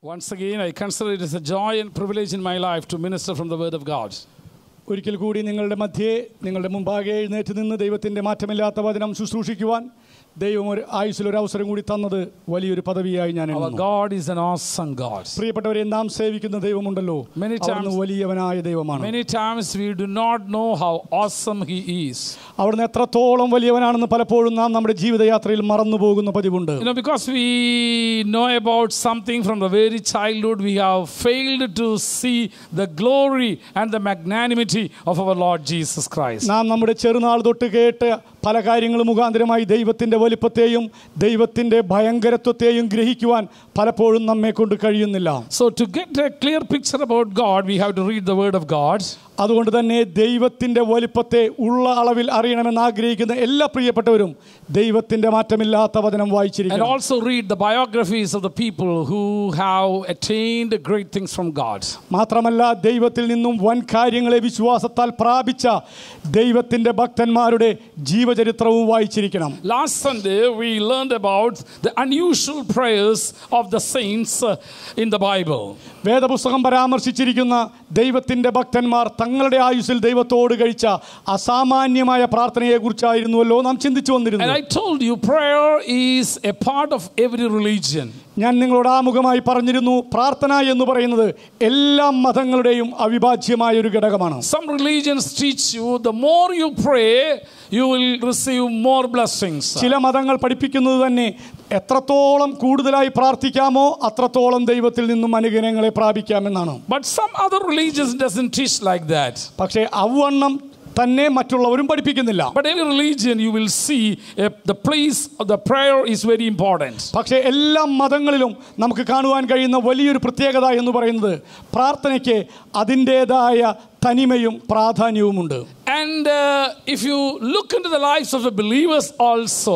Once again, I consider it as a joy and privilege in my life to minister from the Word of God. ഒരിക്കൽ കൂടി നിങ്ങളുടെ മധ്യേ നിങ്ങളുടെ മുമ്പാകെ എഴുന്നേറ്റ് നിന്ന് ദൈവത്തിൻ്റെ മാറ്റമില്ലാത്ത വചനം ശുശ്രൂഷിക്കുവാൻ ദൈവം ഒരു ആയുസ്സിൽ ഒരു അവസരം കൂടി തന്നത് വലിയൊരു പദവിയായി ഞാൻ Our എണ്ണുന്നു. God is an awesome God. പ്രിയപ്പെട്ടവരെ നാം സേവിക്കുന്ന ദൈവമുണ്ടല്ലോ Many അവിടുന്ന് times- വലിയവനായ ദൈവമാണ് Many times we do not know how awesome He is. അവിടുന്ന് എത്രത്തോളം വലിയവനാണെന്ന് പലപ്പോഴും നാം നമ്മുടെ ജീവിതയാത്രയിൽ മറന്നു പോകുന്ന പതിവുണ്ട് You know, because we know about something from the very childhood, we have failed to see the glory and the magnanimity of our Lord Jesus Christ. നാം നമ്മുടെ ചെറുനാൾ തൊട്ട് കേട്ട് പല കാര്യങ്ങളും മുഖാന്തരമായി ദൈവത്തിൻ്റെ വലിപ്പത്തെയും ദൈവത്തിൻ്റെ ഭയങ്കരത്വത്തെയും ഗ്രഹിക്കുവാൻ പലപ്പോഴും നമ്മെ കൊണ്ട് കഴിയുന്നില്ല So, to get a clear picture about God, we have to read the Word of God. അതുകൊണ്ട് തന്നെ ദൈവത്തിൻ്റെ വലിപ്പത്തെ ഉള്ള അളവിൽ അറിയണമെന്ന് ആഗ്രഹിക്കുന്ന എല്ലാ പ്രിയപ്പെട്ടവരും ദൈവത്തിൻ്റെ മാറ്റമില്ലാത്ത വചനം And വായിച്ചിരിക്കണം also read the biographies of the people who have attained great things from God. മാത്രമല്ല ദൈവത്തിൽ നിന്നും വൻ കാര്യങ്ങളെ വിശ്വാസത്താൽ പ്രാപിച്ച ദൈവത്തിൻ്റെ ഭക്തന്മാരുടെ ജീവചരിത്രവും വായിച്ചിരിക്കണം Last Sunday, we learned about the unusual prayers of the saints uh, in the Bible. വേദപുസ്തകം പരാമർശിച്ചിരിക്കുന്ന ദൈവത്തിൻ്റെ ഭക്തന്മാർ തങ്ങളുടെ ആയുസ്സിൽ ദൈവത്തോട് കഴിച്ച അസാമാന്യമായ പ്രാർത്ഥനയെക്കുറിച്ചായിരുന്നുവല്ലോ നാം ചിന്തിച്ചു And വന്നിരുന്നു I told you, prayer is a part of every religion. ഞാൻ നിങ്ങളോട് ആമുഖമായി പറഞ്ഞിരുന്നു പ്രാർത്ഥന എന്ന് പറയുന്നത് എല്ലാ മതങ്ങളുടെയും അവിഭാജ്യമായ ഒരു ഘടകമാണ് Some religions teach you the more you pray, you will receive more blessings. ചില മതങ്ങൾ പഠിപ്പിക്കുന്നത് തന്നെ എത്രത്തോളം കൂടുതലായി പ്രാർത്ഥിക്കാമോ അത്രത്തോളം ദൈവത്തിൽ നിന്നും അനുഗ്രഹങ്ങളെ പ്രാപിക്കാമെന്നാണ് But some other religions doesn't teach like that. പക്ഷേ അവണ്ണം തന്നെ മറ്റുള്ളവരും പഠിപ്പിക്കുന്നില്ല But every religion you will see uh, the place of the prayer is very important. പക്ഷേ എല്ലാ മതങ്ങളിലും നമുക്ക് കാണുവാൻ കഴിയുന്ന വലിയൊരു പ്രത്യേകത എന്ന് പറയുന്നത് പ്രാർത്ഥനയ്ക്ക് അതിൻ്റേതായ തനിമയും പ്രാധാന്യവുമുണ്ട് And uh, if you look into the lives of the believers also,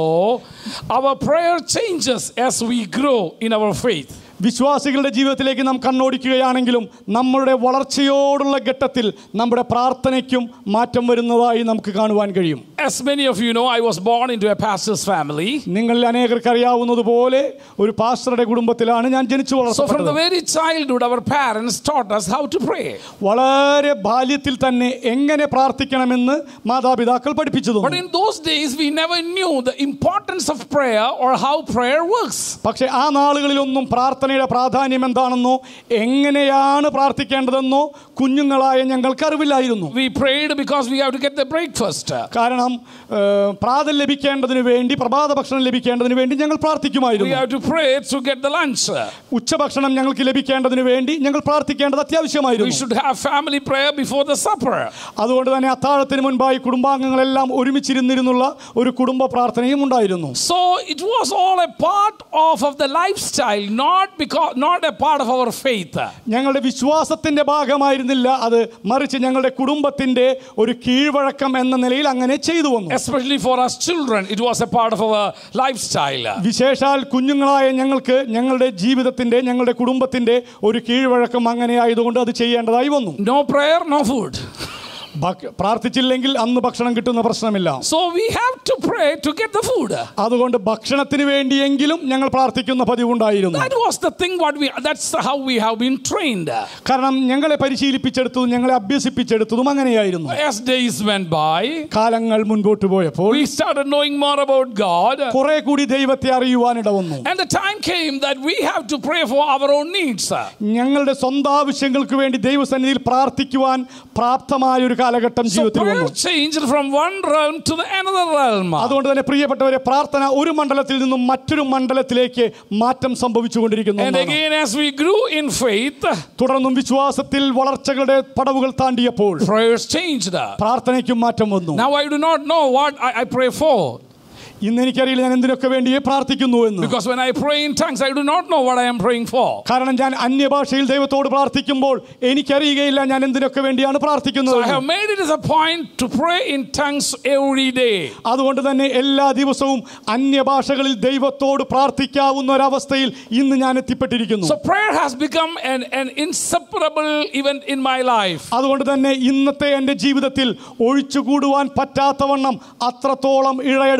our prayer changes as we grow in our faith. വിശ്വാസികളുടെ ജീവിതത്തിലേക്ക് നാം കണ്ണോടിക്കുകയാണെങ്കിലും നമ്മളുടെ വളർച്ചയോടുള്ള ഘട്ടത്തിൽ നമ്മുടെ പ്രാർത്ഥനയ്ക്കും മാറ്റം വരുന്നതായി നമുക്ക് കാണുവാൻ കഴിയും As many of you know, I was born into a pastor's family. നിങ്ങളിൽ അനേകർക്ക് അറിയാവുന്നതുപോലെ ഒരു പാസ്റ്ററുടെ കുടുംബത്തിലാണ് ഞാൻ ജനിച്ചു So from the വളർത്തപ്പെട്ടത് very childhood, our parents taught us how to pray. വളരെ ബാല്യത്തിൽ തന്നെ എങ്ങനെ പ്രാർത്ഥിക്കണമെന്ന് മാതാപിതാക്കൾ പഠിപ്പിച്ചു But തന്നു in those days, we never knew the importance of prayer or how prayer works. പക്ഷെ ആ നാളുകളിലൊന്നും പ്രാർത്ഥനയുടെ പ്രാധാന്യം എന്താണെന്നോ എങ്ങനെയാണ് പ്രാർത്ഥിക്കേണ്ടതെന്നോ കുഞ്ഞുങ്ങളായ ഞങ്ങൾക്ക് അറിവില്ലായിരുന്നു We prayed because we have to get the breakfast. കാരണം ഏഹ്, പ്രാതൽ ലഭിക്കേണ്ടതിന് വേണ്ടി പ്രഭാത ഭക്ഷണം ലഭിക്കേണ്ടതിന് വേണ്ടി ഞങ്ങൾ We പ്രാർത്ഥിക്കുമായിരുന്നു have to pray to get the lunch. ഉച്ചഭക്ഷണം ഞങ്ങൾക്ക് ലഭിക്കേണ്ടതിന് വേണ്ടി ഞങ്ങൾ പ്രാർത്ഥിക്കേണ്ടത് We അത്യാവശ്യമായിരുന്നു should have family prayer before the supper. അതുകൊണ്ട് തന്നെ അത്താഴത്തിന് മുൻപായി കുടുംബാംഗങ്ങളെല്ലാം ഒരുമിച്ചിരുന്നിരുന്നുള്ള ഒരു കുടുംബ പ്രാർത്ഥനയും ഉണ്ടായിരുന്നു So it was all a part of, of the lifestyle, not because not a part of our faith. ഞങ്ങളുടെ വിശ്വാസത്തിന്റെ ഭാഗമായിരുന്നില്ല അത് മറിച്ച് ഞങ്ങളുടെ കുടുംബത്തിന്റെ ഒരു കീഴ്വഴക്കം എന്ന നിലയിൽ അങ്ങനെ ചെയ്തു വന്നു Especially for us children, it was a part of our lifestyle. വിശേഷാൽ കുഞ്ഞുങ്ങളായ ഞങ്ങൾക്ക് ഞങ്ങളുടെ ജീവിതത്തിന്റെ ഞങ്ങളുടെ കുടുംബത്തിന്റെ ഒരു കീഴ്വഴക്കം അങ്ങനെ ആയതുകൊണ്ട് അത് ചെയ്യേണ്ടതായി വന്നു No prayer, no food. ഭക്ഷ- പ്രാർത്ഥിച്ചില്ലെങ്കിൽ അന്ന് ഭക്ഷണം കിട്ടുന്ന പ്രശ്നമില്ല So we have to pray to get the food. അതുകൊണ്ട് ഭക്ഷണത്തിന് വേണ്ടിയെങ്കിലും ഞങ്ങൾ പ്രാർത്ഥിക്കുന്ന പതിവുണ്ടായിരുന്നു That was the thing what we that's how we have been trained. കാരണം ഞങ്ങളെ പരിശീലിപ്പിച്ചെടുത്തതും ഞങ്ങളെ അഭ്യസിപ്പിച്ചെടുത്തതും അങ്ങനെയായിരുന്നു As days went by, കാലങ്ങൾ മുൻപോട്ട് പോയപ്പോൾ we started knowing more about God. കുറെ കൂടി ദൈവത്തെ അറിയുവാനിട വന്നു And the time came that we have to pray for our own needs. ഞങ്ങളുടെ സ്വന്തം ആവശ്യങ്ങൾക്ക് വേണ്ടി ദൈവസന്നിധിയിൽ പ്രാർത്ഥിക്കുവാൻ പ്രാപ്തമായ ഒരു കാലഘട്ടം So ജീവിതത്തിൽ prayer വന്നു changed from one realm to the another realm. അതുകൊണ്ട് തന്നെ പ്രിയപ്പെട്ടവരെ പ്രാർത്ഥന ഒരു മണ്ഡലത്തിൽ നിന്നും മറ്റൊരു മണ്ഡലത്തിലേക്ക് മാറ്റം സംഭവിച്ചുകൊണ്ടിരിക്കുന്നു And എന്നാണ്. again, as we grew in faith, തുടർന്നും വിശ്വാസത്തിൽ വളർച്ചകളുടെ പടവുകൾ താണ്ടിയപ്പോൾ prayers changed. പ്രാർത്ഥനയ്ക്കും മാറ്റം വന്നു Now I do not know what I, I pray for. ഇന്ന് എനിക്കറിയില്ല ഞാൻ എന്തിനൊക്കെ വേണ്ടിയേ പ്രാർത്ഥിക്കുന്നു എന്ന് Because when I pray in tongues, I do not know what I am praying for. കാരണം ഞാൻ അന്യഭാഷയിൽ ദൈവത്തോട് പ്രാർത്ഥിക്കുമ്പോൾ എനിക്കറിയുകയില്ല ഞാൻ എന്തിനൊക്കെ വേണ്ടിയാണ് പ്രാർത്ഥിക്കുന്നത് So I എന്ന്. have made it as a point to pray in tongues every day. അതുകൊണ്ട് തന്നെ എല്ലാ ദിവസവും അന്യഭാഷകളിൽ ദൈവത്തോട് പ്രാർത്ഥിക്കാവുന്ന ഒരവസ്ഥയിൽ ഇന്ന് ഞാൻ എത്തിപ്പെട്ടിരിക്കുന്നു So prayer has become an, an inseparable event in my life. അതുകൊണ്ട് തന്നെ ഇന്നത്തെ എൻ്റെ ജീവിതത്തിൽ ഒഴിച്ചുകൂടുവാൻ പറ്റാത്തവണ്ണം അത്രത്തോളം ഇഴയെടുപ്പമുള്ള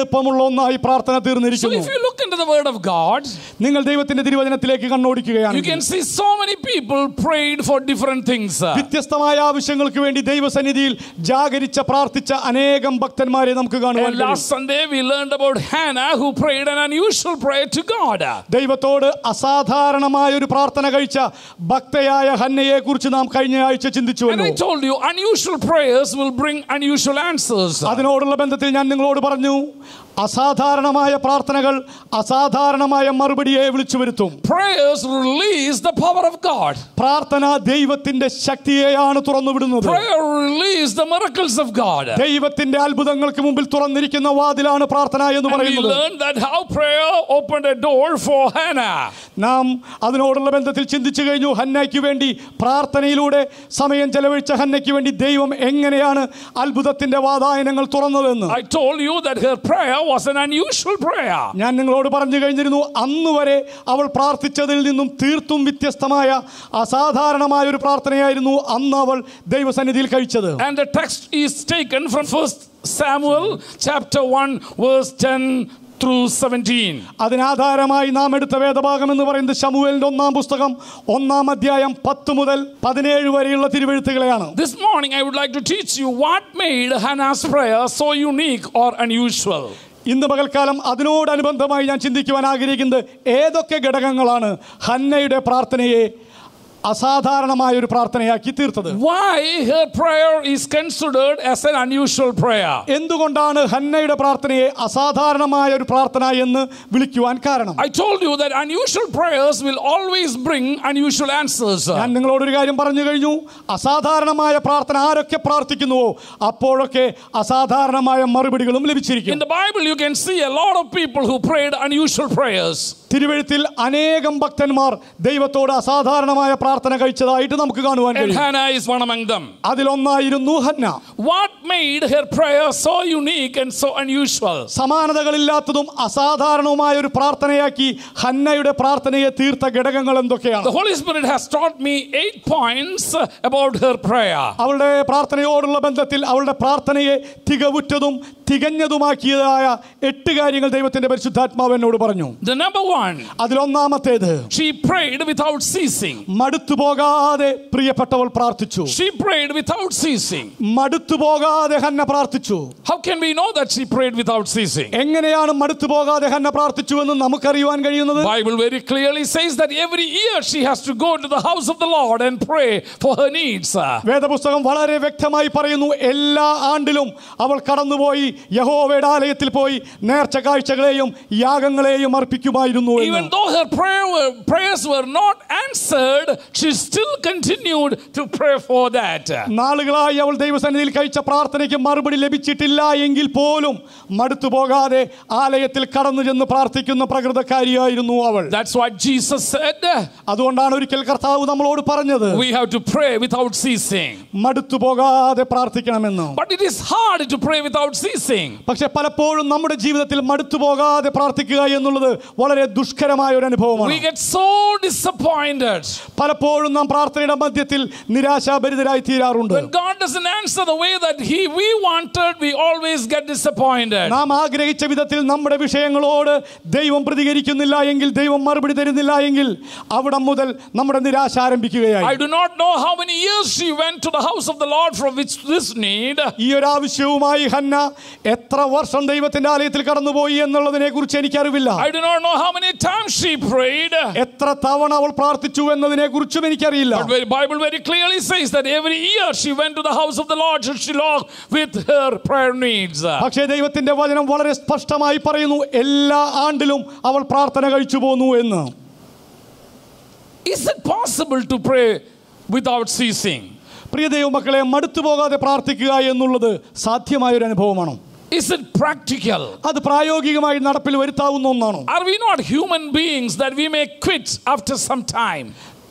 ഒന്നായി പ്രാർത്ഥന So തീർന്നിരിക്കുന്നു if you look into the word of God, നിങ്ങൾ ദൈവത്തിന്റെ തിരുവചനത്തിലേക്ക് you കണ്ണോടിക്കുകയാണ് can see so many people prayed for different things. വ്യത്യസ്തമായ ആവശ്യങ്ങൾക്ക് വേണ്ടി ദൈവസന്നിധിയിൽ ജാഗരിച്ച പ്രാർത്ഥിച്ച അനേകം ഭക്തന്മാരെ നമുക്ക് കാണുവാൻ And കഴിയും. last Sunday we learned about Hannah who prayed an unusual prayer to God. ദൈവത്തോട് അസാധാരണമായ ഒരു പ്രാർത്ഥന കഴിച്ച ഭക്തയായ ഹന്നയെ കുറിച്ച് നാം കഴിഞ്ഞ ആഴ്ച And ചിന്തിച്ചുവല്ലോ I told you, unusual prayers will bring unusual answers. അതിനോടുള്ള ബന്ധത്തിൽ ഞാൻ നിങ്ങളോട് പറഞ്ഞു അസാധാരണമായ പ്രാർത്ഥനകൾ അസാധാരണമായ മറുപടിയെ വിളിച്ചു വരുത്തും Prayers release the power of God. പ്രാർത്ഥന ദൈവത്തിന്റെ ശക്തിയെയാണ് തുറന്നുവിടുന്നത് Prayer release the miracles of God. ദൈവത്തിന്റെ അത്ഭുതങ്ങൾക്ക് മുമ്പിൽ തുറന്നിരിക്കുന്ന വാതിലാണ് പ്രാർത്ഥന എന്ന് And we പറയുന്നത് learned that how prayer opened a door for Hannah. നാം അതിനോടുള്ള ബന്ധത്തിൽ ചിന്തിച്ചു കഴിഞ്ഞു ഹന്നയ്ക്ക് വേണ്ടി പ്രാർത്ഥനയിലൂടെ സമയം ചെലവഴിച്ച ഹന്നയ്ക്ക് വേണ്ടി ദൈവം എങ്ങനെയാണ് അത്ഭുതത്തിന്റെ വാതായനങ്ങൾ തുറന്നതെന്ന് I told you that her prayer was an unusual prayer. ഞാൻ നിങ്ങളോട് പറഞ്ഞു കഴിഞ്ഞിരുന്നു അന്ന് വരെ അവൾ പ്രാർത്ഥിച്ചതിൽ നിന്നും തീർത്തും വ്യത്യസ്തമായ അസാധാരണമായ ഒരു പ്രാർത്ഥനയായിരുന്നു അന്ന് അവൾ ദൈവസന്നിധിയിൽ കഴിച്ചത് And the text is taken from 1 Samuel chapter 1 verse 10 through 17. അതിനാധാരമായി നാം എടുത്ത വേദഭാഗം എന്ന് പറയുന്നത് ശമുവേലിന്റെ ഒന്നാം പുസ്തകം ഒന്നാം അധ്യായം പത്ത് മുതൽ പതിനേഴ് വരെയുള്ള തിരുവെഴുത്തുകളെയാണ് This morning I would like to teach you what made Hannah's prayer so unique or unusual. ഇന്ന് പകൽക്കാലം അതിനോടനുബന്ധമായി ഞാൻ ചിന്തിക്കുവാൻ ആഗ്രഹിക്കുന്നത് ഏതൊക്കെ ഘടകങ്ങളാണ് ഹന്നയുടെ പ്രാർത്ഥനയെ അസാധാരണമായ ഒരു പ്രാർത്ഥനയാക്കി തീർത്തത് Why her prayer is considered as an unusual prayer? എന്തുകൊണ്ടാണ് ഹന്നയുടെ പ്രാർത്ഥനയെ അസാധാരണമായ ഒരു പ്രാർത്ഥന എന്ന് വിളിക്കുവാൻ കാരണം I told you that unusual prayers will always bring unusual answers. ഞാൻ നിങ്ങളോടൊരു കാര്യം പറഞ്ഞു കഴിഞ്ഞു അസാധാരണമായ പ്രാർത്ഥന ആരൊക്കെ പ്രാർത്ഥിക്കുന്നുവോ അപ്പോഴൊക്കെ അസാധാരണമായ മറുപടികളും ലഭിച്ചിരിക്കും In the Bible, you can see a lot of people who prayed unusual prayers. തിരുവഴുത്തിൽ അനേകം ഭക്തന്മാർ ദൈവത്തോട് അസാധാരണമായ പ്രാർത്ഥന കഴിച്ചതായിട്ട് നമുക്ക് കാണുവാൻ And കഴിയും Hannah is one among them. അതിലൊന്നായിരുന്നു Hannah What made her prayer so unique and so unusual? സമാനതകളില്ലാത്തതും അസാധാരണവുമായ ഒരു പ്രാർത്ഥനയാക്കി ഹന്നയുടെ പ്രാർത്ഥനയെ തീർത്ത ഘടകങ്ങൾ എന്തൊക്കെയാണ് The Holy Spirit has taught me eight points about her prayer. അവളുടെ പ്രാർത്ഥനയോടുള്ള ബന്ധത്തിൽ അവളുടെ പ്രാർത്ഥനയെ തികവുറ്റതും തികഞ്ഞതുമാക്കിയതായ എട്ട് കാര്യങ്ങൾ ദൈവത്തിന്റെ പരിശുദ്ധാത്മാവ് എന്നോട് പറഞ്ഞു The number one, അതിലൊന്നാമത്തേത് she prayed without ceasing. മടുത്തു പോകാതെ പ്രിയപ്പെട്ടവൾ പ്രാർത്ഥിച്ചു She prayed without ceasing. മടുത്തു പോകാതെ ഹന്ന പ്രാർത്ഥിച്ചു How can we know that she prayed without ceasing? എങ്ങനെയാണ് മടുത്തു പോകാതെ ഹന്ന പ്രാർത്ഥിച്ചു എന്ന് നമുക്കറിയുവാൻ കഴിയുന്നത് Bible very clearly says that every year she has to go to the house of the Lord and pray for her needs. വേദപുസ്തകം വളരെ വ്യക്തമായി പറയുന്നു എല്ലാ ആണ്ടിലും അവൾ കടന്നുപോയി യഹോവയുടെ ആലയത്തിൽ പോയി നേർച്ച കാഴ്ചകളെയും യാഗങ്ങളെയും അർപ്പിക്കുമായിരുന്നു എന്ന്. Even though her prayer were, prayers were not answered, she still continued to pray for that. നാളുകളായി അവൾ ദൈവസന്നിധിയിൽ കഴിച്ച പ്രാർത്ഥനയ്ക്ക് മറുപടി ലഭിച്ചിട്ടില്ല എങ്കിൽ പോലും മടുത്തു പോകാതെ ആലയത്തിൽ കടന്നു ചെന്ന് പ്രാർത്ഥിക്കുന്ന പ്രകൃതക്കാരിയായിരുന്നു അവൾ That's what Jesus said. അതുകൊണ്ടാണ് ഒരിക്കൽ കർത്താവ് നമ്മളോട് പറഞ്ഞത് We have to pray without ceasing. മടുത്തു പോകാതെ പ്രാർത്ഥിക്കണമെന്ന് But it is hard to pray without ceasing. പക്ഷെ പലപ്പോഴും നമ്മുടെ ജീവിതത്തിൽ മടുത്തു പോകാതെ പ്രാർത്ഥിക്കുക എന്നുള്ളത് വളരെ ദുഷ്കരമായ ഒരു We അനുഭവമാണ് get so disappointed. പലപ്പോഴും നാം പ്രാർത്ഥനയുടെ മധ്യത്തിൽ നിരാശാഭരിതരായി തീരാറുണ്ട് When God doesn't answer the way that he, we wanted, we always get disappointed. നാം ആഗ്രഹിച്ച വിധത്തിൽ നമ്മുടെ വിഷയങ്ങളോട് ദൈവം പ്രതികരിക്കുന്നില്ല എങ്കിൽ ദൈവം മറുപടി തരുന്നില്ല എങ്കിൽ അവിടം മുതൽ നമ്മുടെ നിരാശ I ആരംഭിക്കുകയായി do not know how many years she went to the house of the Lord for which this need. ഈ ഒരു ആവശ്യവുമായി ഹന്ന എത്ര വർഷം ദൈവത്തിന്റെ ആലയത്തിൽ കടന്നുപോയി എന്നുള്ളതിനെ കുറിച്ച് എനിക്കറിവില്ല I do not know how many times she prayed. എത്ര തവണ അവൾ പ്രാർത്ഥിച്ചു എന്നതിനെ കുറിച്ചും എനിക്കറിയില്ല But the Bible very clearly says that every year she went to the house of the Lord to Shiloh with her prayer needs. പക്ഷേ ദൈവത്തിന്റെ വചനം വളരെ സ്പഷ്ടമായി പറയുന്നു എല്ലാ ആണ്ടിലും അവൾ പ്രാർത്ഥന കഴിച്ചു പോന്നു എന്ന് Is it possible to pray without ceasing? പ്രിയ ദൈവമക്കളെ മടുത്തു പോകാതെ പ്രാർത്ഥിക്കുക എന്നുള്ളത് സാധ്യമായ ഒരു അനുഭവമാണോ Is it practical? അത് പ്രായോഗികമായി നടപ്പിൽ വരുത്താവുന്ന ഒന്നാണോ Are we not human beings that we may quit after some time?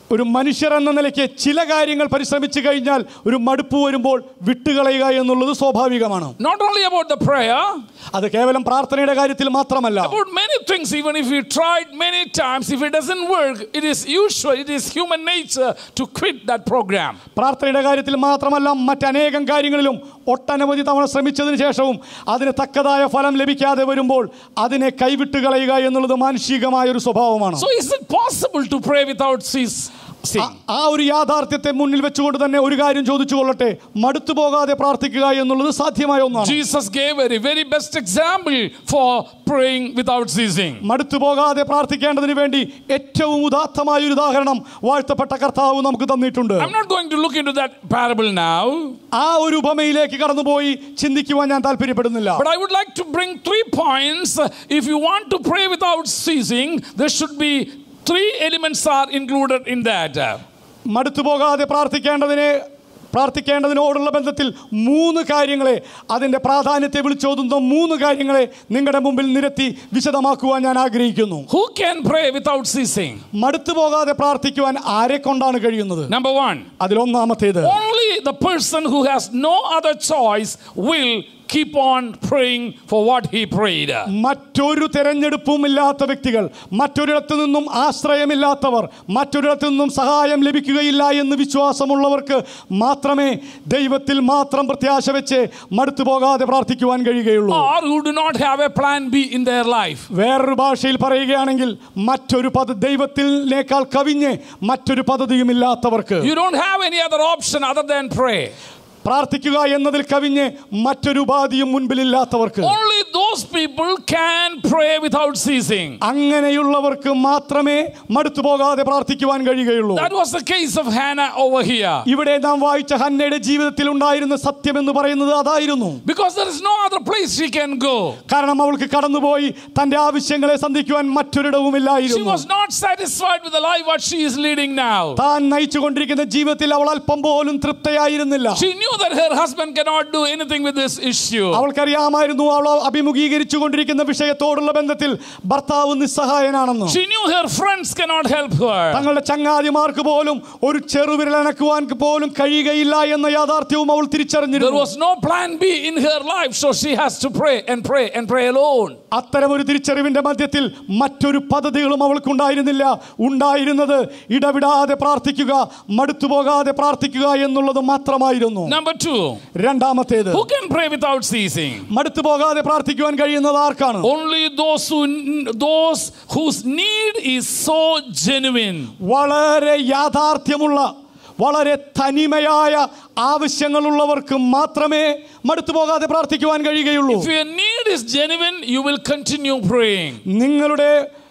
ഒരു മനുഷ്യർ എന്ന നിലയ്ക്ക് ചില കാര്യങ്ങൾ പരിശ്രമിച്ചു കഴിഞ്ഞാൽ ഒരു മടുപ്പ് വരുമ്പോൾ വിട്ടുകളയുക എന്നുള്ളത് സ്വാഭാവികമാണ് Not only about the prayer, അത് കേവലം പ്രാർത്ഥനയുടെ കാര്യത്തിൽ മാത്രമല്ല about many things, even if we tried many times, if it doesn't work, it is usual, it is human nature to quit that program. പ്രാർത്ഥനയുടെ കാര്യത്തിൽ മാത്രമല്ല മറ്റനേകം കാര്യങ്ങളിലും ഒട്ടനവധി തവണ ശ്രമിച്ചതിന് ശേഷവും അതിന് തക്കതായ ഫലം ലഭിക്കാതെ വരുമ്പോൾ അതിനെ കൈവിട്ട് കളയുക എന്നുള്ളത് മാനുഷികമായ ഒരു സ്വഭാവമാണ് So, is it possible to pray without cease? ആ- ആ ഒരു യാഥാർത്ഥ്യത്തെ മുന്നിൽ വെച്ചുകൊണ്ട് തന്നെ ഒരു കാര്യം ചോദിച്ചു കൊള്ളട്ടെ മടുത്തു പോകാതെ പ്രാർത്ഥിക്കുക എന്നുള്ളത് സാധ്യമായ ഒന്നാണ് Jesus gave a very best example for praying without ceasing. മടുത്തു പോകാതെ പ്രാർത്ഥിക്കേണ്ടതിന് വേണ്ടി ഏറ്റവും ഉദാത്തമായ ഒരു ഉദാഹരണം വാഴ്ത്തപ്പെട്ട കർത്താവ് നമുക്ക് തന്നിട്ടുണ്ട് I'm not going to look into that parable now, ആ ഒരു ഉപമയിലേക്ക് കടന്നുപോയി ചിന്തിക്കുവാൻ ഞാൻ താല്പര്യപ്പെടുന്നില്ല but I would like to bring three points. If you want to pray without ceasing, there should be three elements are included in that. മടുത്തു പോകാതെ പ്രാർത്ഥിക്കേണ്ടതിനെ പ്രാർത്ഥിക്കേണ്ടതിനോടുള്ള ബന്ധത്തിൽ മൂന്ന് കാര്യങ്ങളെ അതിൻ്റെ പ്രാധാന്യത്തെ വിളിച്ചോതുന്ന മൂന്ന് കാര്യങ്ങളെ നിങ്ങളുടെ മുമ്പിൽ നിരത്തി വിശദമാക്കുവാൻ ഞാൻ ആഗ്രഹിക്കുന്നു Who can pray without ceasing? മടുത്തു പോകാതെ പ്രാർത്ഥിക്കുവാൻ ആരെ കൊണ്ടാണ് കഴിയുന്നത് Number one, അതിലൊന്നാമത്തേത് only the person who has no other choice will keep on praying for what he prayed. മറ്റൊരു തെരഞ്ഞെടുപ്പും ഇല്ലാത്ത വ്യക്തികൾ മറ്റൊരിടത്തു നിന്നും ആശ്രയമില്ലാത്തവർ മറ്റൊരിടത്തു നിന്നും സഹായം ലഭിക്കുകയില്ല എന്ന് വിശ്വാസമുള്ളവർക്ക് മാത്രമേ ദൈവത്തിൽ മാത്രം പ്രത്യാശ വെച്ച് മടുത്തു പോകാതെ പ്രാർത്ഥിക്കുവാൻ കഴിയുകയുള്ളൂ Or who do not have a plan B in their life. വേറൊരു ഭാഷയിൽ പറയുകയാണെങ്കിൽ മറ്റൊരു പദ്ധ ദൈവത്തിനേക്കാൾ കവിഞ്ഞ് മറ്റൊരു പദ്ധതിയും ഇല്ലാത്തവർക്ക് You don't have any other option other than pray. പ്രാർത്ഥിക്കുക എന്നതിൽ കവിഞ്ഞ് മറ്റൊരു ഉപാധിയും മുൻപിലില്ലാത്തവർക്ക് Only those people can pray without ceasing. അങ്ങനെയുള്ളവർക്ക് മാത്രമേ മടുത്തു പോകാതെ പ്രാർത്ഥിക്കുവാൻ കഴിയുകയുള്ളൂ That was the case of Hannah over here. ഇവിടെ നാം വായിച്ച ഹന്നയുടെ ജീവിതത്തിൽ ഉണ്ടായിരുന്ന സത്യം എന്ന് പറയുന്നത് അതായിരുന്നു Because there is no other place she can go. കാരണം അവൾക്ക് കടന്നുപോയി തന്റെ ആവശ്യങ്ങളെ സന്ധിക്കുവാൻ She മറ്റൊരിടവുമില്ലായിരുന്നു was not satisfied with the life what she is leading now. താൻ നയിച്ചുകൊണ്ടിരിക്കുന്ന ജീവിതത്തിൽ അവൾ അല്പം പോലും തൃപ്തയായിരുന്നില്ല She knew that her husband cannot do anything with this issue. അവൾക്കറിയാമായിരുന്നു അവൾ അഭിമുഖീകരിച്ചു കൊണ്ടിരിക്കുന്ന വിഷയത്തോടുള്ള ബന്ധത്തിൽ ഭർത്താവ് നിസ്സഹായനാണെന്ന് She knew her friends cannot help her. തങ്ങളുടെ ചങ്ങാതിമാർക്ക് പോലും ഒരു ചെറുവിരലനക്കുവാൻ പോലും കഴിയുകയില്ല എന്ന യാഥാർത്ഥ്യവും അവൾ There തിരിച്ചറിഞ്ഞിരുന്നു was no plan B in her life, so she has to pray and pray and pray alone. അത്തരം ഒരു തിരിച്ചറിവിന്റെ മധ്യത്തിൽ മറ്റൊരു പദ്ധതികളും അവൾക്കുണ്ടായിരുന്നില്ല ഉണ്ടായിരുന്നത് ഇടവിടാതെ പ്രാർത്ഥിക്കുക മടുത്തു പോകാതെ പ്രാർത്ഥിക്കുക എന്നുള്ളത് മാത്രമായിരുന്നു Number two, രണ്ടാമത്തേത് who can pray without ceasing? മടുത്തു പോകാതെ പ്രാർത്ഥിക്കുവാൻ കഴിയുന്നത് ആർക്കാണ് Only those who those whose need is so genuine. വളരെ യാഥാർത്ഥ്യമുള്ള വളരെ തനിമയായ ആവശ്യങ്ങളുള്ളവർക്ക് മാത്രമേ മടുത്തു പോകാതെ പ്രാർത്ഥിക്കുവാൻ കഴിയുകയുള്ളൂ If your need is genuine, you will continue praying. നിങ്ങളുടെ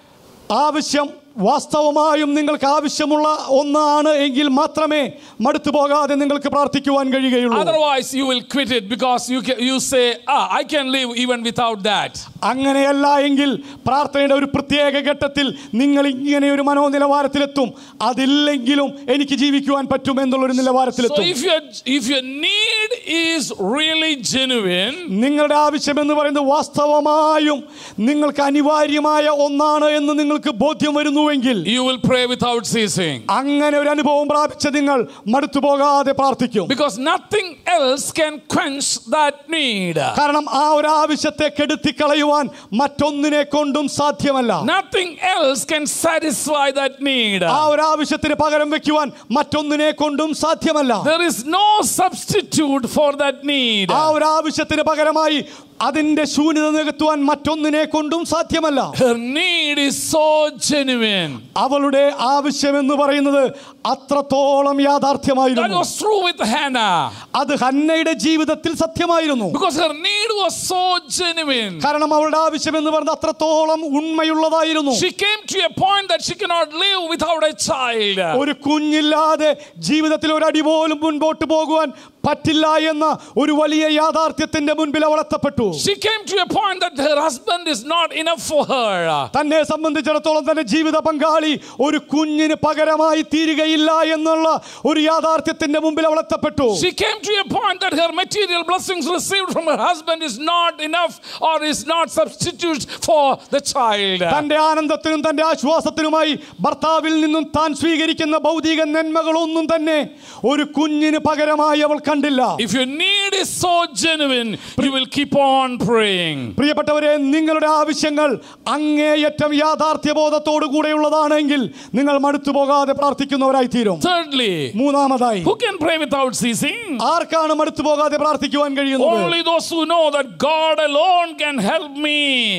ആവശ്യം വാസ്തവമായും നിങ്ങൾക്ക് ആവശ്യമുള്ള ഒന്നാണ് എങ്കിൽ മാത്രമേ മടുത്തു പോകാതെ നിങ്ങൾക്ക് പ്രാർത്ഥിക്കുവാൻ കഴിയുകയുള്ളൂ Otherwise, you will quit it because you can, you say, "Ah, I can live even without that." അങ്ങനെയല്ല എങ്കിൽ പ്രാർത്ഥനയുടെ ഒരു പ്രത്യേക ഘട്ടത്തിൽ നിങ്ങൾ ഇങ്ങനെ ഒരു മനോനിലവാരത്തിലെത്തും അതില്ലെങ്കിലും എനിക്ക് ജീവിക്കുവാൻ പറ്റും എന്നുള്ളൊരു So, നിലവാരത്തിലെത്തും if your if your need is really genuine, നിങ്ങളുടെ ആവശ്യം എന്ന് പറയുന്നത് വാസ്തവമായും നിങ്ങൾക്ക് അനിവാര്യമായ ഒന്നാണ് എന്ന് നിങ്ങൾക്ക് ബോധ്യം വരുന്നുവെങ്കിൽ you will pray without ceasing. അങ്ങനെ ഒരു അനുഭവം പ്രാപിച്ച നിങ്ങൾ മടുത്തു പോകാതെ പ്രാർത്ഥിക്കും Because nothing else can quench that need. കാരണം ആ ഒരു ആവശ്യത്തെ കെടുത്തിക്കളയുവാൻ മറ്റൊന്നിനെ കൊണ്ടും സാധ്യമല്ല Nothing else can satisfy that need. ആ ഒരു ആവശ്യത്തിന് പകരം വെക്കുവാൻ മറ്റൊന്നിനെ കൊണ്ടും സാധ്യമല്ല There is no substitute for that need. ആ ഒരു ആവശ്യത്തിന് പകരമായി അതിന്റെ ശൂന്യത നികത്തുവാൻ മറ്റൊന്നിനെ കൊണ്ടും സാധ്യമല്ല Her need is so genuine. അവളുടെ ആവശ്യം എന്ന് പറയുന്നത് അത്രത്തോളം That യാഥാർത്ഥ്യമായിരുന്നു was true with Hannah. അത് ഹന്നയുടെ ജീവിതത്തിൽ സത്യമായിരുന്നു Because her need was so genuine. കാരണം അവളുടെ ആവശ്യം എന്ന് പറയുന്നത് അത്രത്തോളം ഉണ്മയുള്ളതായിരുന്നു She came to a point that she cannot live without a child. ഒരു കുഞ്ഞില്ലാതെ ജീവിതത്തിൽ ഒരു അടി പോലും മുൻപോട്ട് പോകുവാൻ പറ്റില്ല എന്ന ഒരു വലിയ യാഥാർത്ഥ്യത്തിന്റെ മുൻപിൽ അവൾ എത്തപ്പെട്ടു She came to a point that her husband is not enough for her. തന്നെ സംബന്ധിച്ചിടത്തോളം തന്റെ ജീവിത പങ്കാളി ഒരു കുഞ്ഞിന് പകരമായി തീരുകയില്ല എന്നുള്ള ഒരു യാഥാർത്ഥ്യത്തിന്റെ മുമ്പിൽ അവൾ എത്തപ്പെട്ടു She came to a point that her material blessings received from her husband is not enough or is not substitute for the child. തന്റെ ആനന്ദത്തിനും തന്റെ ആശ്വാസത്തിനുമായി ഭർത്താവിൽ നിന്നും താൻ സ്വീകരിക്കുന്ന ഭൗതിക നന്മകളൊന്നും തന്നെ ഒരു കുഞ്ഞിന് പകരമായി അവൾ കണ്ടില്ല If your need is so genuine, you will keep on praying. പ്രിയപ്പെട്ടവരെ നിങ്ങളുടെ ആവശ്യങ്ങൾ അങ്ങേയറ്റം യാഥാർത്ഥ്യബോധത്തോടു കൂടെയുള്ളതാണെങ്കിൽ നിങ്ങൾ മടുത്തു പോകാതെ പ്രാർത്ഥിക്കുന്നവരായി തീരും Thirdly, മൂന്നാമതായി who can pray without ceasing? ആർക്കാണ് മടുത്തു പോകാതെ പ്രാർത്ഥിക്കുവാൻ കഴിയുന്നത് Only those who know that God alone can help me.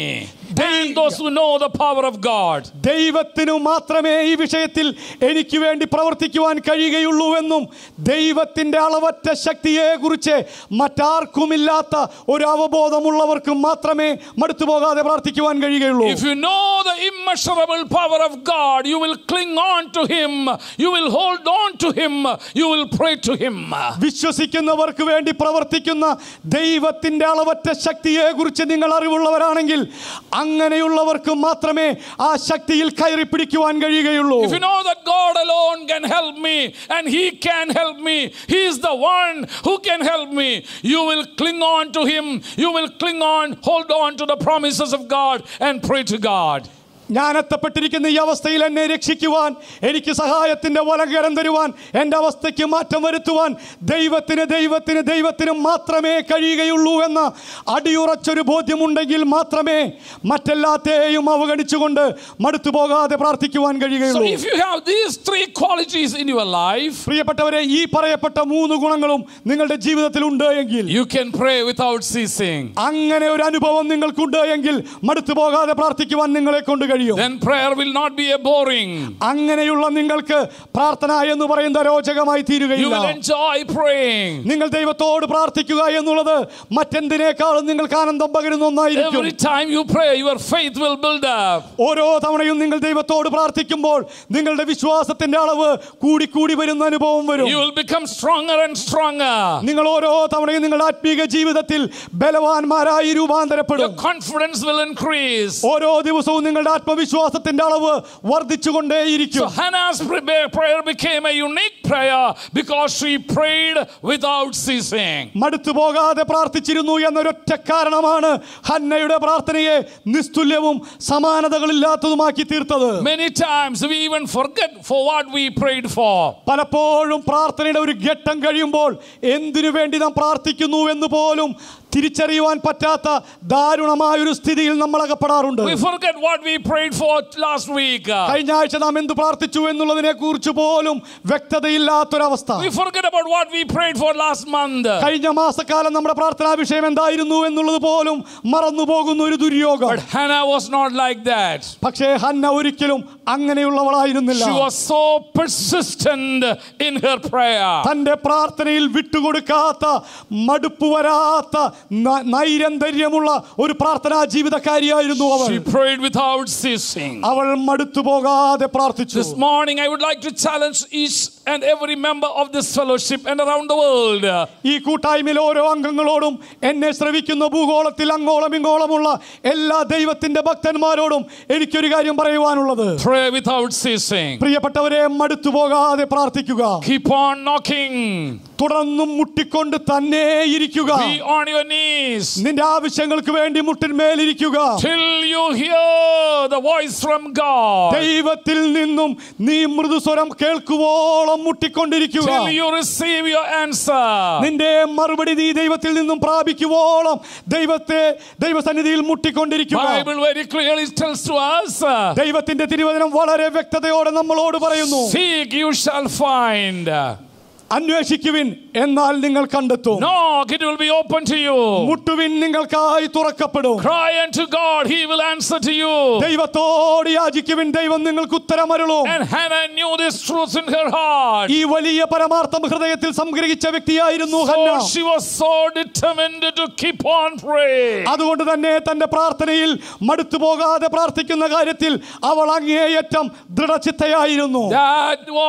And those who know the power of God. ദൈവത്തിനു മാത്രമേ ഈ വിഷയത്തിൽ എനിക്ക് വേണ്ടി പ്രവർത്തിക്കുവാൻ കഴിയുകയുള്ളൂവെന്നും ദൈവത്തിന്റെ അളവറ്റ ശക്തിയെ കുറിച്ച് മറ്റാർക്കുമില്ലാത്ത ഒരു അവബോധമുള്ളവർക്കും മാത്രമേ മടുത്തു പോകാതെ പ്രാർത്ഥിക്കുവാൻ കഴിയുകയുള്ളൂ If you know the immeasurable power of God, you will cling on to Him. You will hold on to Him. You will pray to Him. വിശ്വസിക്കുന്നവർക്ക് വേണ്ടി പ്രവർത്തിക്കുന്ന ദൈവത്തിന്റെ അളവറ്റ ശക്തിയെ കുറിച്ച് നിങ്ങൾ അറിവുള്ളവരാണെങ്കിൽ അങ്ങനെയുള്ളവർക്ക് മാത്രമേ ആ ശക്തിയിൽ കയറി പിടിക്കുവാൻ കഴിയുകയുള്ളൂ If you know that God alone can help me and He can help me, He is the one who can help me. You will cling on to Him. You will cling on, hold on to the promises of God and pray to God. ഞാൻ എത്തപ്പെട്ടിരിക്കുന്ന ഈ അവസ്ഥയിൽ എന്നെ രക്ഷിക്കുവാൻ എനിക്ക് സഹായത്തിന്റെ വലങ്കരം തരുവാൻ എൻ്റെ അവസ്ഥയ്ക്ക് മാറ്റം വരുത്തുവാൻ ദൈവത്തിന് ദൈവത്തിന് ദൈവത്തിന് മാത്രമേ കഴിയുകയുള്ളൂ എന്ന അടിയുറച്ചൊരു ബോധ്യമുണ്ടെങ്കിൽ മാത്രമേ മറ്റെല്ലാത്തെയും അവഗണിച്ചുകൊണ്ട് മടുത്തു പോകാതെ പ്രാർത്ഥിക്കുവാൻ So കഴിയുകയുള്ളൂ if you have these three qualities in your life, പ്രിയപ്പെട്ടവരെ ഈ പറയപ്പെട്ട മൂന്ന് ഗുണങ്ങളും നിങ്ങളുടെ ജീവിതത്തിൽ ഉണ്ട് എങ്കിൽ you can pray without ceasing. അങ്ങനെ ഒരു അനുഭവം നിങ്ങൾക്കുണ്ട് എങ്കിൽ മടുത്തു പോകാതെ പ്രാർത്ഥിക്കുവാൻ നിങ്ങളെ കൊണ്ട് കഴിയും Then prayer will not be a boring. അങ്ങനെയുള്ള നിങ്ങൾക്ക് പ്രാർത്ഥന എന്ന് പറയുന്ന രോചകമായി You തീരുകയില്ല will enjoy praying. നിങ്ങൾ ദൈവത്തോട് പ്രാർത്ഥിക്കുക എന്നുള്ളത് മറ്റെന്തിനേക്കാളും നിങ്ങൾക്ക് ആനന്ദം പകരുന്ന ഒന്നായിരിക്കും Every time you pray, your faith will build up. ഓരോ തവണയും നിങ്ങൾ ദൈവത്തോട് പ്രാർത്ഥിക്കുമ്പോൾ നിങ്ങളുടെ വിശ്വാസത്തിന്റെ അളവ് കൂടിക്കൂടി വരുന്ന അനുഭവം വരും You will become stronger and stronger. നിങ്ങൾ ഓരോ തവണയും നിങ്ങളുടെ ആത്മീക ജീവിതത്തിൽ ബലവാന്മാരായി Your രൂപാന്തരപ്പെടും confidence will increase. ഓരോ ദിവസവും നിങ്ങളുടെ ആത്മവിശ്വാസത്തിന്റെ അളവ് So വർദ്ധിച്ചുകൊണ്ടേയിരിക്കും Hannah's pra- prayer became a unique prayer because she prayed without ceasing. മടുത്തു പോകാതെ പ്രാർത്ഥിച്ചിരുന്നു എന്നൊരൊറ്റ കാരണമാണ് ഹന്നയുടെ പ്രാർത്ഥനയെ നിസ്തുല്യവും സമാനതകളില്ലാത്തതുമാക്കി തീർത്തത് Many times we even forget for what we prayed for. പലപ്പോഴും പ്രാർത്ഥനയുടെ ഒരു ഘട്ടം കഴിയുമ്പോൾ എന്തിനു വേണ്ടി നാം പ്രാർത്ഥിക്കുന്നു എന്ന് പോലും തിരിച്ചറിയുവാൻ പറ്റാത്ത ദാരുണമായ ഒരു സ്ഥിതിയിൽ നമ്മൾ അകപ്പെടാറുണ്ട് We forget what we prayed for last week. കഴിഞ്ഞ ആഴ്ച നാം എന്ത് പ്രാർത്ഥിച്ചു എന്നുള്ളതിനെ കുറിച്ച് പോലും വ്യക്തതയില്ലാത്തൊരവസ്ഥ We forget about what we prayed for last month. കഴിഞ്ഞ മാസക്കാലം നമ്മുടെ പ്രാർത്ഥനാ വിഷയം എന്തായിരുന്നു എന്നുള്ളത് പോലും മറന്നു പോകുന്ന ഒരു ദുര്യോഗം But Hannah was not like that. പക്ഷേ ഹന്ന ഒരിക്കലും അങ്ങനെയുള്ളവളായിരുന്നില്ല She was so persistent in her prayer. തന്റെ പ്രാർത്ഥനയിൽ വിട്ടുകൊടുക്കാത്ത മടുപ്പ് വരാത്ത ന- നൈരന്തര്യമുള്ള ഒരു പ്രാർത്ഥനാ ജീവിതക്കാരിയായിരുന്നു അവൾ She prayed without ceasing. അവൾ മടുത്തു പോകാതെ പ്രാർത്ഥിച്ചു This morning, I would like to challenge each and every member of this fellowship and around the world. ഈ കൂട്ടായ്മയിൽ ഓരോ അംഗങ്ങളോടും എന്നെ ശ്രവിക്കുന്ന ഭൂഗോളത്തിൽ അങ്ങോളം ഇങ്ങോളമുള്ള എല്ലാ ദൈവത്തിന്റെ ഭക്തന്മാരോടും എനിക്കൊരു കാര്യം പറയുവാനുള്ളത് Pray without ceasing. പ്രിയപ്പെട്ടവരെ മടുത്തു പോകാതെ പ്രാർത്ഥിക്കുക Keep on knocking. തുടർന്നും മുട്ടിക്കൊണ്ട് തന്നെ ഇരിക്കുക Be on your knees നിന്റെ ആവശ്യങ്ങൾക്ക് വേണ്ടി മുട്ടിന്മേലിരിക്കുക till you hear the voice from God. ദൈവത്തിൽ നിന്നും നീ മൃദുസ്വരം കേൾക്കുവോളം മുട്ടിക്കൊണ്ടിരിക്കുക Till you receive your answer. നിന്റെ മറുപടി നീ ദൈവത്തിൽ നിന്നും പ്രാപിക്കുവോളം ദൈവത്തെ ദൈവസന്നിധിയിൽ മുട്ടിക്കൊണ്ടിരിക്കുക Bible very clearly tells to us, ദൈവത്തിന്റെ തിരുവചനം വളരെ വ്യക്തതയോടെ നമ്മളോട് പറയുന്നു seek you shall find. അന്വേഷിക്കുവിൻ എന്നാൽ നിങ്ങൾ കണ്ടെത്തും Knock, it will be open to you. മുട്ടുവിൻ നിങ്ങൾക്കായി തുറക്കപ്പെടും Cry unto God, He will answer to you. ദൈവത്തോട് യാചിക്കുവിൻ ദൈവം നിങ്ങൾക്ക് ഉത്തരമരുളും And Hannah knew this truth in her heart. ഈ വലിയ പരമാർത്ഥം ഹൃദയത്തിൽ സംഗ്രഹിച്ച വ്യക്തിയായിരുന്നു Hannah So she was so determined to keep on praying. അതുകൊണ്ട് തന്നെ തന്റെ പ്രാർത്ഥനയിൽ മടുത്തു പോകാതെ പ്രാർത്ഥിക്കുന്ന കാര്യത്തിൽ അവൾ അങ്ങേയറ്റം ദൃഢചിത്തയായിരുന്നു That was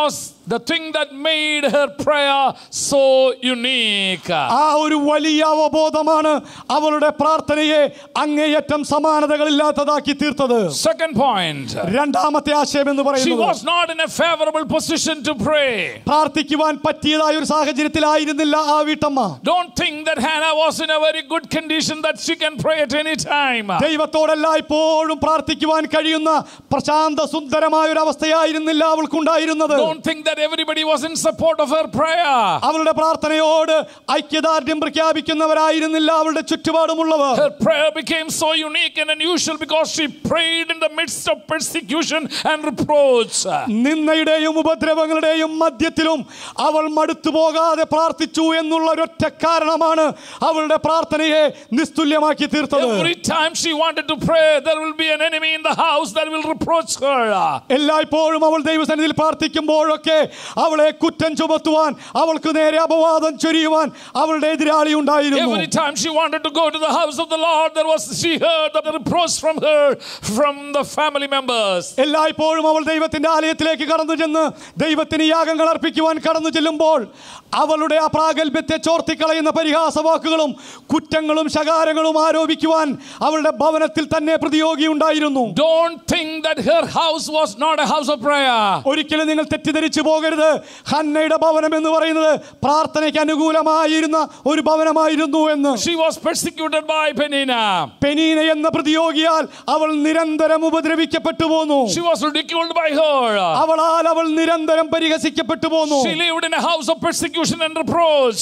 the thing that made her prayer so unique. ആ ഒരു വലിയ അവബോധമാണ് അവളുടെ പ്രാർത്ഥനയെ അങ്ങേയറ്റം സമാനതകളില്ലാത്തതാക്കി തീർത്തത് Second point, രണ്ടാമത്തെ ആശയം എന്ന് she പറയുന്നത് was not in a favorable position to pray. പ്രാർത്ഥിക്കുവാൻ പറ്റിയതായ ഒരു സാഹചര്യത്തിലായിരുന്നില്ല ആ വീട്ടമ്മ Don't think that Hannah was in a very good condition that she can pray at any time. ദൈവത്തോടെല്ലാം ഇപ്പോഴും പ്രാർത്ഥിക്കുവാൻ കഴിയുന്ന പ്രശാന്ത സുന്ദരമായ ഒരു അവസ്ഥയായിരുന്നില്ല അവൾക്കുണ്ടായിരുന്നത് Don't think that everybody was in support of her prayer. അവളുടെ പ്രാർത്ഥനയോട് ഐക്യദാർഢ്യം പ്രഖ്യാപിക്കുന്നവരായിരുന്നില്ല അവളുടെ ചുറ്റുപാടുമുള്ളവർ Her prayer became so unique and unusual because she prayed in the midst of persecution and reproach. നിന്നയുടെയും ഉപദ്രവങ്ങളുടെയും മധ്യത്തിലും അവൾ മടുത്തു പോകാതെ പ്രാർത്ഥിച്ചു എന്നുള്ള ഒരൊറ്റ കാരണമാണ് അവളുടെ പ്രാർത്ഥനയെ നിസ്തുല്യമാക്കി തീർത്തത് Every time she wanted to pray, there will be an enemy in the house that will reproach her. എല്ലായ്പ്പോഴും അവൾ ദൈവസന്നിധിയിൽ പ്രാർത്ഥിക്കുമ്പോഴൊക്കെ അവളെ കുറ്റം ചുമത്തുവാൻ അവൾക്ക് നേരെ അപവാദം ചൊരിയുവാൻ അവളുടെ എതിരാളി ഉണ്ടായിരുന്നു Every time she wanted to go to the house of the Lord, there was she heard the reproach from her, from the family members. എല്ലായ്പ്പോഴും അവൾ ദൈവത്തിന്റെ ആലയത്തിലേക്ക് കടന്നു ചെന്ന് ദൈവത്തിന് യാഗങ്ങൾ അർപ്പിക്കുവാൻ കടന്നു ചെല്ലുമ്പോൾ അവളുടെ ആ പ്രാഗൽഭ്യത്തെ ചോർത്തിക്കളയുന്ന പരിഹാസ വാക്കുകളും കുറ്റങ്ങളും ശകാരങ്ങളും ആരോപിക്കുവാൻ അവളുടെ ഭവനത്തിൽ തന്നെ പ്രതിയോഗി ഉണ്ടായിരുന്നു Don't think that her house was not a house of prayer. ഒരിക്കലും നിങ്ങൾ തെറ്റിദ്ധരിച്ചു പോകരുത് ഹന്നയുടെ ഭവനം എന്ന് പറയുന്നത് പ്രാർത്ഥനയ്ക്ക് അനുകൂലമായിരുന്ന ഒരു ഭവനമായിരുന്നു എന്ന് She was persecuted by Penina. Penina എന്ന പ്രതിയോഗിയാൽ അവൾ നിരന്തരം ഉപദ്രവിക്കപ്പെട്ടു പോന്നു She was ridiculed by her. അവളാൽ അവൾ നിരന്തരം പരിഹസിക്കപ്പെട്ടു പോന്നു She lived in a house of persecution and reproach.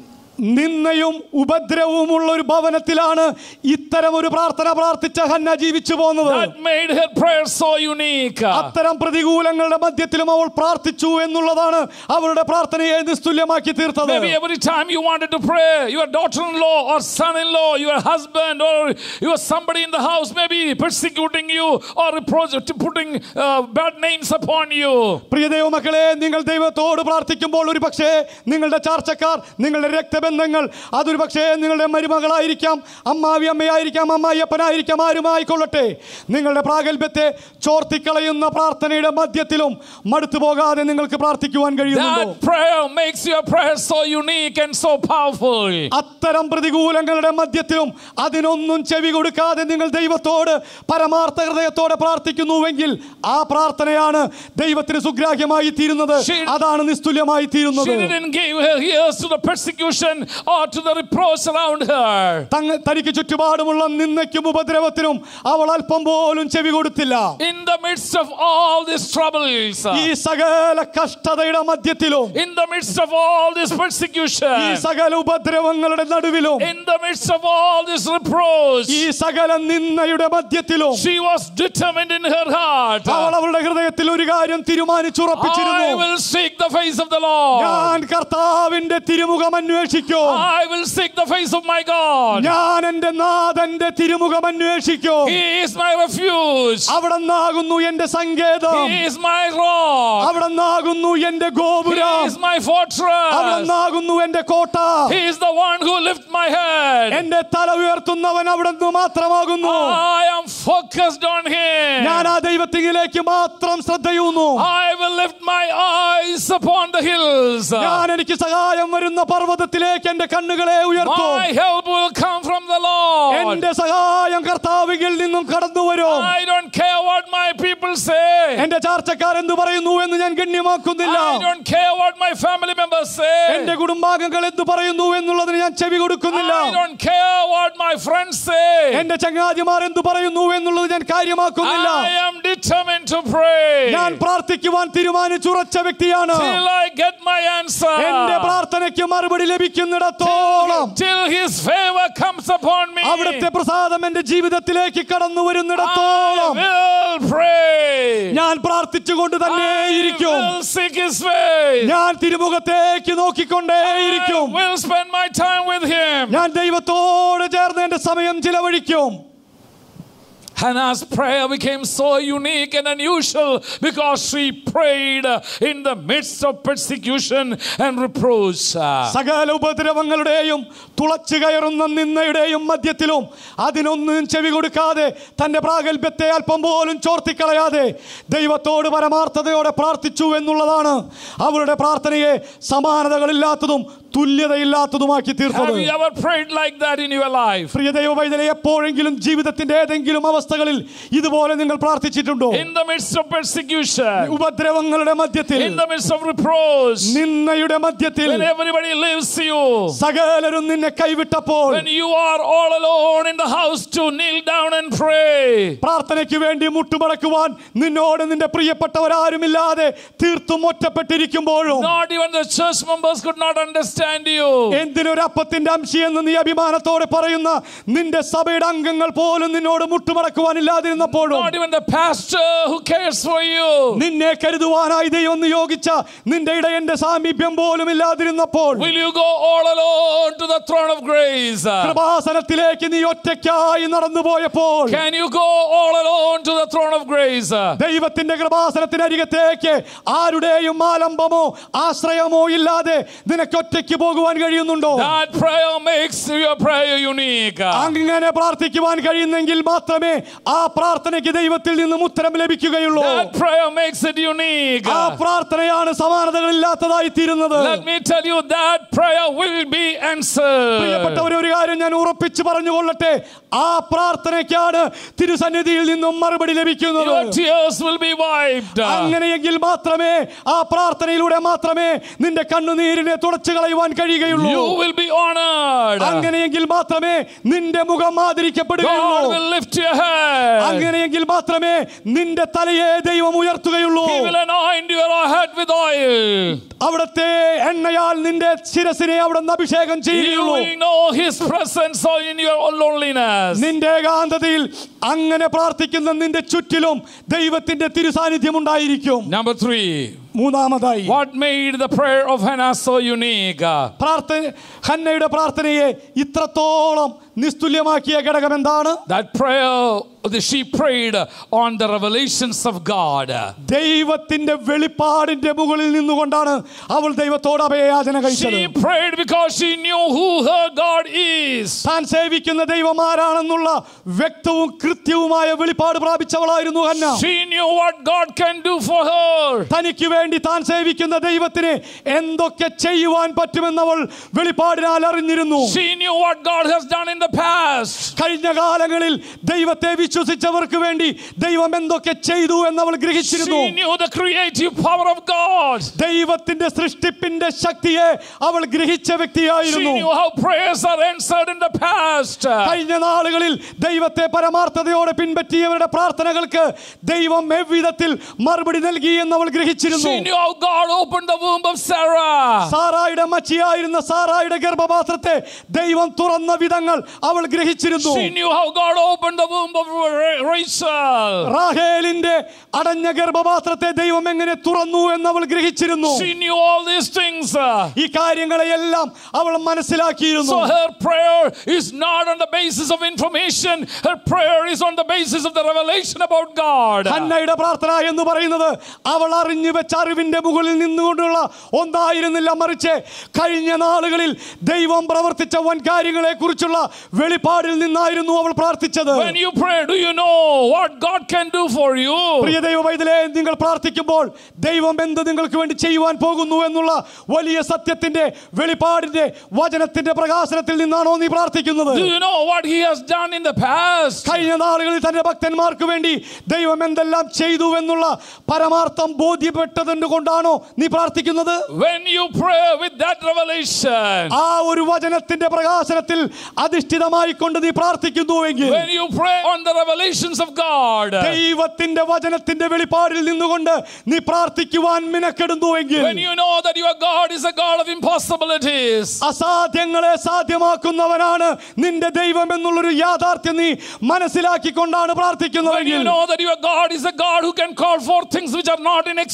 നിന്നയും ഉപദ്രവവുമുള്ള ഒരു ഭവനത്തിലാണ് ഇത്തരം ഒരു പ്രാർത്ഥന പ്രാർത്ഥിച്ച ഹന്ന ജീവിച്ചു പോകുന്നത് That made her prayer so unique. അത്തരം പ്രതികൂലങ്ങളുടെ മധ്യത്തിലും അവൾ പ്രാർത്ഥിച്ചു എന്നുള്ളതാണ് അവളുടെ പ്രാർത്ഥനയെ നിസ്തുല്യമാക്കി തീർത്തത് Maybe every time you wanted to pray, your daughter-in-law or son-in-law, your husband or your somebody in the house may be persecuting you or reproach, putting uh, bad names upon you. പ്രിയ ദൈവമക്കളെ നിങ്ങൾ ദൈവത്തോട് പ്രാർത്ഥിക്കുമ്പോൾ ഒരു പക്ഷേ നിങ്ങളുടെ ചാർച്ചക്കാർ നിങ്ങളുടെ രക്തബന്ധങ്ങൾ അതൊരു പക്ഷേ നിങ്ങളുടെ മരുമകളായിരിക്കാം അമ്മാവി അമ്മയായിരിക്കാം അമ്മായിയപ്പനായിരിക്കാം ആരുമായിക്കൊള്ളട്ടെ നിങ്ങളുടെ പ്രാഗൽഭ്യത്തെ ചോർത്തിക്കളയുന്ന പ്രാർത്ഥനയുടെ മധ്യത്തിലും മടുത്തു പോകാതെ നിങ്ങൾക്ക് പ്രാർത്ഥിക്കുവാൻ കഴിയുന്നുണ്ടോ That prayer makes your prayer so unique and so powerful. അത്തരം പ്രതികൂലങ്ങളുടെ മധ്യത്തിലും അതിനൊന്നും ചെവി കൊടുക്കാതെ നിങ്ങൾ ദൈവത്തോട് പരമാർത്ഥ ഹൃദയത്തോടെ പ്രാർത്ഥിക്കുന്നുവെങ്കിൽ ആ പ്രാർത്ഥനയാണ് ദൈവത്തിന് സുഗ്രാഹ്യമായി തീരുന്നത് She- അതാണ് നിസ്തുല്യമായി തീരുന്നത് She didn't give her ears to the persecution or to the reproach around her. തങ്ങ തനിക്ക് ചുറ്റുപാടുമുള്ള നിന്നയ്ക്കും ഉപദ്രവത്തിനും അവൾ അല്പം പോലും ചെവി കൊടുത്തില്ല In the midst of all these troubles, ഈ സകല കഷ്ടതയുടെ മധ്യത്തിലും in the midst of all this ഈ persecution, സകല ഉപദ്രവങ്ങളുടെ നടുവിലും in the midst of all this reproach, ഈ സകല നിന്നയുടെ മധ്യത്തിലും she was determined in her heart. അവൾ അവളുടെ ഹൃദയത്തിൽ ഒരു കാര്യം I തീരുമാനിച്ചുറപ്പിച്ചിരുന്നു will seek the face of the Lord. ഞാൻ കർത്താവിന്റെ തിരുമുഖം അന്വേഷിക്കും I will seek the face of my God. ഞാൻ എന്റെ നാഥന്റെ തിരുമുഖം അന്വേഷിക്കും He is my refuge. അവിടെ നിന്നാകുന്നു എന്റെ സങ്കേതം He is my rock. അവിടെ നിന്നാകുന്നു എന്റെ He ഗോപുരം is my അവിടെ fortress. നിന്നാകുന്നു എന്റെ കോട്ട He is the one who lifts my head. എന്റെ തല ഉയർത്തുന്നവൻ അവിടെ നിന്ന് മാത്രമാകുന്നു I am focused on ഞാൻ Him. ആ ദൈവത്തിങ്കിലേക്ക് മാത്രം ശ്രദ്ധയൂന്നു I will lift my eyes upon the hills. ഞാൻ എനിക്ക് സഹായം വരുന്ന പർവ്വതത്തിലേക്ക് എന്റെ കണ്ണുകളെ ഉയർത്തും My help will come from the Lord. എന്റെ സഹായം കർത്താവിൽ നിന്നും കടന്നു വരും I don't care what my people say. എന്റെ ചാർച്ചക്കാർ എന്ത് പറയുന്നു എന്ന് ഞാൻ ഗണ്യമാക്കുന്നില്ല I don't care what my family members എന്റെ say. കുടുംബാംഗങ്ങൾ എന്ത് പറയുന്നു എന്നുള്ളതിന് ഞാൻ ചെവി കൊടുക്കുന്നില്ല I don't care what my friends say. എന്റെ ചങ്ങാതിമാർ എന്ത് പറയുന്നു എന്നുള്ളത് ഞാൻ കാര്യമാക്കുന്നില്ല I am determined to pray ഞാൻ പ്രാർത്ഥിക്കുവാൻ തീരുമാനിച്ചുറച്ച വ്യക്തിയാണ് till I get my answer. എന്റെ പ്രാർത്ഥനയ്ക്ക് മറുപടി ലഭിക്കുന്നിടത്തോളം Till His favor comes upon me. അവിടുത്തെ പ്രസാദം എന്റെ ജീവിതത്തിലേക്ക് കടന്നു I വരുന്നിടത്തോളം will pray. ഞാൻ പ്രാർത്ഥിച്ചുകൊണ്ട് തന്നെ I ഇരിക്കും will seek His face. ഞാൻ തിരുമുഖത്തേക്ക് നോക്കിക്കൊണ്ടേയിരിക്കും I will spend my time with Him. ഞാൻ ദൈവത്തോട് ചേർന്ന് എന്റെ സമയം ചിലവഴിക്കും Hannah's prayer became so unique and unusual because she prayed in the midst of persecution and reproach. സകല ഉപദ്രവങ്ങളുടെയും തുളച്ചു കയറുന്ന നിന്നയുടെയും മധ്യത്തിലും അതിനൊന്നും ചെവി കൊടുക്കാതെ തന്റെ പ്രാഗൽഭ്യത്തെ അല്പം പോലും ചോർത്തിക്കളയാതെ ദൈവത്തോട് പരമാർത്ഥതയോടെ പ്രാർത്ഥിച്ചു എന്നുള്ളതാണ് അവരുടെ പ്രാർത്ഥനയെ സമാനതകളില്ലാത്തതും തുല്യതയില്ലാത്തതുമാക്കി Have തീർത്തത് you ever prayed like that in your life? പ്രിയ ദൈവവൈദ്യനെ എപ്പോഴെങ്കിലും ജീവിതത്തിന്റെ ഏതെങ്കിലും അവസ്ഥകളിൽ ഇതുപോലെ നിങ്ങൾ പ്രാർത്ഥിച്ചിട്ടുണ്ടോ In the midst of persecution, ഉപദ്രവങ്ങളുടെ മധ്യത്തിൽ in the midst of reproach, നിന്നയുടെ മധ്യത്തിൽ when everybody leaves you, സകലരും നിന്നെ കൈവിട്ടപ്പോൾ when you are all alone in the house to kneel down and pray. പ്രാർത്ഥനയ്ക്ക് വേണ്ടി മുട്ടുമടക്കുവാൻ നിന്നോട് നിന്റെ പ്രിയപ്പെട്ടവരാരുമില്ലാതെ തീർത്തും ഒറ്റപ്പെട്ടിരിക്കുമ്പോഴും Not even the church members could not understand you. എന്തിനൊരു അപ്പത്തിന്റെ അംശി എന്ന് നീ അഭിമാനത്തോടെ പറയുന്ന നിന്റെ സഭയുടെ അംഗങ്ങൾ പോലും നിന്നോട് മുട്ടുമടക്കുവാനില്ലാതിരുന്നപ്പോഴും Not even the pastor who cares for you. നിന്നെ കരുതുവാനായി ദൈവം നിയോഗിച്ച നിന്റെ ഇടയന്റെ സാമീപ്യം പോലും ഇല്ലാതിരുന്നപ്പോൾ Will you go all alone to the throne of grace? കൃപാസനത്തിലേക്ക് നീ ഒറ്റയ്ക്കായി നടന്നു പോയപ്പോൾ Can you go all alone to the throne of grace? ദൈവത്തിന്റെ കൃപാസനത്തിനരികത്തേക്ക് ആരുടെയും ആലംബമോ ആശ്രയമോ ഇല്ലാതെ നിനക്ക് ഒറ്റയ്ക്ക് പോകുവാൻ കഴിയുന്നുണ്ടോ That prayer makes your prayer unique. അങ്ങനെ പ്രാർത്ഥിക്കുവാൻ കഴിയുന്നെങ്കിൽ മാത്രമേ ആ പ്രാർത്ഥനയ്ക്ക് ദൈവത്തിൽ നിന്നും ഉത്തരം ലഭിക്കുകയുള്ളൂ That prayer makes it unique. ആ പ്രാർത്ഥനയാണ് സമാനതകളില്ലാത്തതായി തീരുന്നത് Let me tell you that prayer will be answered. പ്രിയപ്പെട്ടവരെ ഒരു കാര്യം ഞാൻ ഉറപ്പിച്ചു പറഞ്ഞുകൊള്ളട്ടെ ആ പ്രാർത്ഥനയ്ക്കാണ് തിരുസന്നിധിയിൽ നിന്നും മറുപടി ലഭിക്കുന്നത് Your tears will be wiped. അങ്ങനെയെങ്കിൽ മാത്രമേ ആ പ്രാർത്ഥനയിലൂടെ മാത്രമേ നിന്റെ കണ്ണുനീരിനെ തുടച്ചു കളയുവാൻ കഴിയുകയുള്ളൂ You will be honored. അങ്ങനെയെങ്കിൽ മാത്രമേ നിന്റെ മുഖം God ആദരിക്കപ്പെടുകയുള്ളൂ will lift your head. അങ്ങനെയെങ്കിൽ മാത്രമേ നിന്റെ തലയെ ദൈവം ഉയർത്തുകയുള്ളൂ He will anoint your head with oil. അവിടത്തെ എണ്ണയാൽ നിന്റെ ശിരസിനെ അവിടെ നിന്ന് അഭിഷേകം You ചെയ്യുകയുള്ളൂ will know His presence in your loneliness. നിന്റെ ഏകാന്തതയിൽ അങ്ങനെ പ്രാർത്ഥിക്കുന്ന നിന്റെ ചുറ്റിലും ദൈവത്തിന്റെ തിരുസാന്നിധ്യം ഉണ്ടായിരിക്കും Number three, മൂന്നാമതായി what made the prayer of Hannah so unique? പ്രാർത്ഥന ഹന്നയുടെ പ്രാർത്ഥനയെ ഇത്രത്തോളം നിസ്തുല്യമാക്കിയ ഘടകം എന്താണ് That prayer, she prayed on the revelations of God. ദൈവത്തിന്റെ വെളിപ്പാടിന്റെ മുകളിൽ നിന്നുകൊണ്ടാണ് അവൾ ദൈവത്തോട് അഭയയാചന കഴിച്ചത് She prayed because she knew who her God is. താൻ സേവിക്കുന്ന ദൈവം ആരാണെന്നുള്ള വ്യക്തവും കൃത്യവുമായ വെളിപ്പാട് പ്രാപിച്ചവളായിരുന്നു Hannah She knew what God can do for her. തനിക്ക് വേണ്ടി താൻ സേവിക്കുന്ന ദൈവത്തിന് എന്തൊക്കെ ചെയ്യുവാൻ പറ്റുമെന്നവൾ വെളിപ്പാടിനാൽ അറിഞ്ഞിരുന്നു She knew what God has done in the past. കഴിഞ്ഞ കാലങ്ങളിൽ ദൈവത്തെ വിശ്വസിച്ചവർക്ക് വേണ്ടി ദൈവം എന്തൊക്കെ ചെയ്തു എന്നവൾ ഗ്രഹിച്ചിരുന്നു She knew the creative power of God. ദൈവത്തിന്റെ സൃഷ്ടിപ്പിന്റെ ശക്തിയെ അവൾ ഗ്രഹിച്ച She വ്യക്തിയായിരുന്നു knew how prayers are answered in the past. കഴിഞ്ഞ നാളുകളിൽ ദൈവത്തെ പരമാർത്ഥതയോടെ പിൻപറ്റിയവരുടെ പ്രാർത്ഥനകൾക്ക് ദൈവം എவ்விധത്തിൽ മറുപടി നൽകി എന്ന് അവൾ ഗ്രഹിച്ചിരുന്നു She knew how God opened the womb of Sarah. സാറായുടെ മച്ചിയായിരുന്ന സാറായുടെ ഗർഭപാത്രത്തെ ദൈവം തുറന്ന വിധങ്ങൾ അവൾ ഗ്രഹിച്ചിരുന്നു She knew how God opened the womb of Ra- Rachel. റാഹേലിന്റെ അടഞ്ഞ ഗർഭപാത്രത്തെ ദൈവം എങ്ങനെ തുറന്നു എന്ന് അവൾ ഗ്രഹിച്ചിരുന്നു She knew all these things. ഈ കാര്യങ്ങളെയെല്ലാം അവൾ മനസ്സിലാക്കിയിരുന്നു So her prayer is not on the basis of information. Her prayer is on the basis of the revelation about God. ഹന്നയുടെ പ്രാർത്ഥന എന്ന് പറയുന്നത് അവൾ അറിഞ്ഞു വെച്ച അറിവിന്റെ മുകളിൽ നിന്നുകൊണ്ടുള്ള ഒന്നായിരുന്നില്ല മറിച്ച് കഴിഞ്ഞ നാളുകളിൽ ദൈവം പ്രവർത്തിച്ച വൻ കാര്യങ്ങളെ കുറിച്ചുള്ള വെളിപ്പാടിൽ നിന്നായിരുന്നു അവൾ പ്രാർത്ഥിച്ചത് When you pray, do you know what God can do for you? പ്രിയ ദൈവ വൈദ്യലെ നിങ്ങൾ പ്രാർത്ഥിക്കുമ്പോൾ ദൈവം എന്ത് നിങ്ങൾക്ക് വേണ്ടി ചെയ്യുവാൻ പോകുന്നു എന്നുള്ള വലിയ സത്യത്തിന്റെ വെളിപ്പാടിന്റെ വചനത്തിന്റെ പ്രകാശനത്തിൽ നിന്നാണോ നീ പ്രാർത്ഥിക്കുന്നത് Do you know what He has done in the past? കഴിഞ്ഞ നാളുകളിൽ തന്റെ ഭക്തന്മാർക്ക് വേണ്ടി ദൈവം എന്തെല്ലാം ചെയ്തു എന്നുള്ള പരമാർത്ഥം ബോധ്യപ്പെട്ടതുകൊണ്ട് കൊണ്ടാണോ നീ പ്രാർത്ഥിക്കുന്നത് When you pray with that revelation, ആ ഒരു വചനത്തിന്റെ പ്രകാശനത്തിൽ അധിഷ്ഠിതമായി കൊണ്ട് നീ പ്രാർത്ഥിക്കുന്നുവെങ്കിൽ when you pray on the revelations of God, ദൈവത്തിന്റെ വചനത്തിന്റെ വെളിപ്പാടിൽ നിന്നുകൊണ്ട് നീ പ്രാർത്ഥിക്കുവാൻ മിനക്കെടുന്നുവെങ്കിൽ when you know that your God is a God of impossibilities, അസാധ്യങ്ങളെ സാധ്യമാക്കുന്നവനാണ് നിന്റെ ദൈവം എന്നുള്ളൊരു യാഥാർത്ഥ്യം നീ മനസ്സിലാക്കിക്കൊണ്ടാണ് when you പ്രാർത്ഥിക്കുന്നതെങ്കിൽ know that your God is a God who can call forth things which are not in existence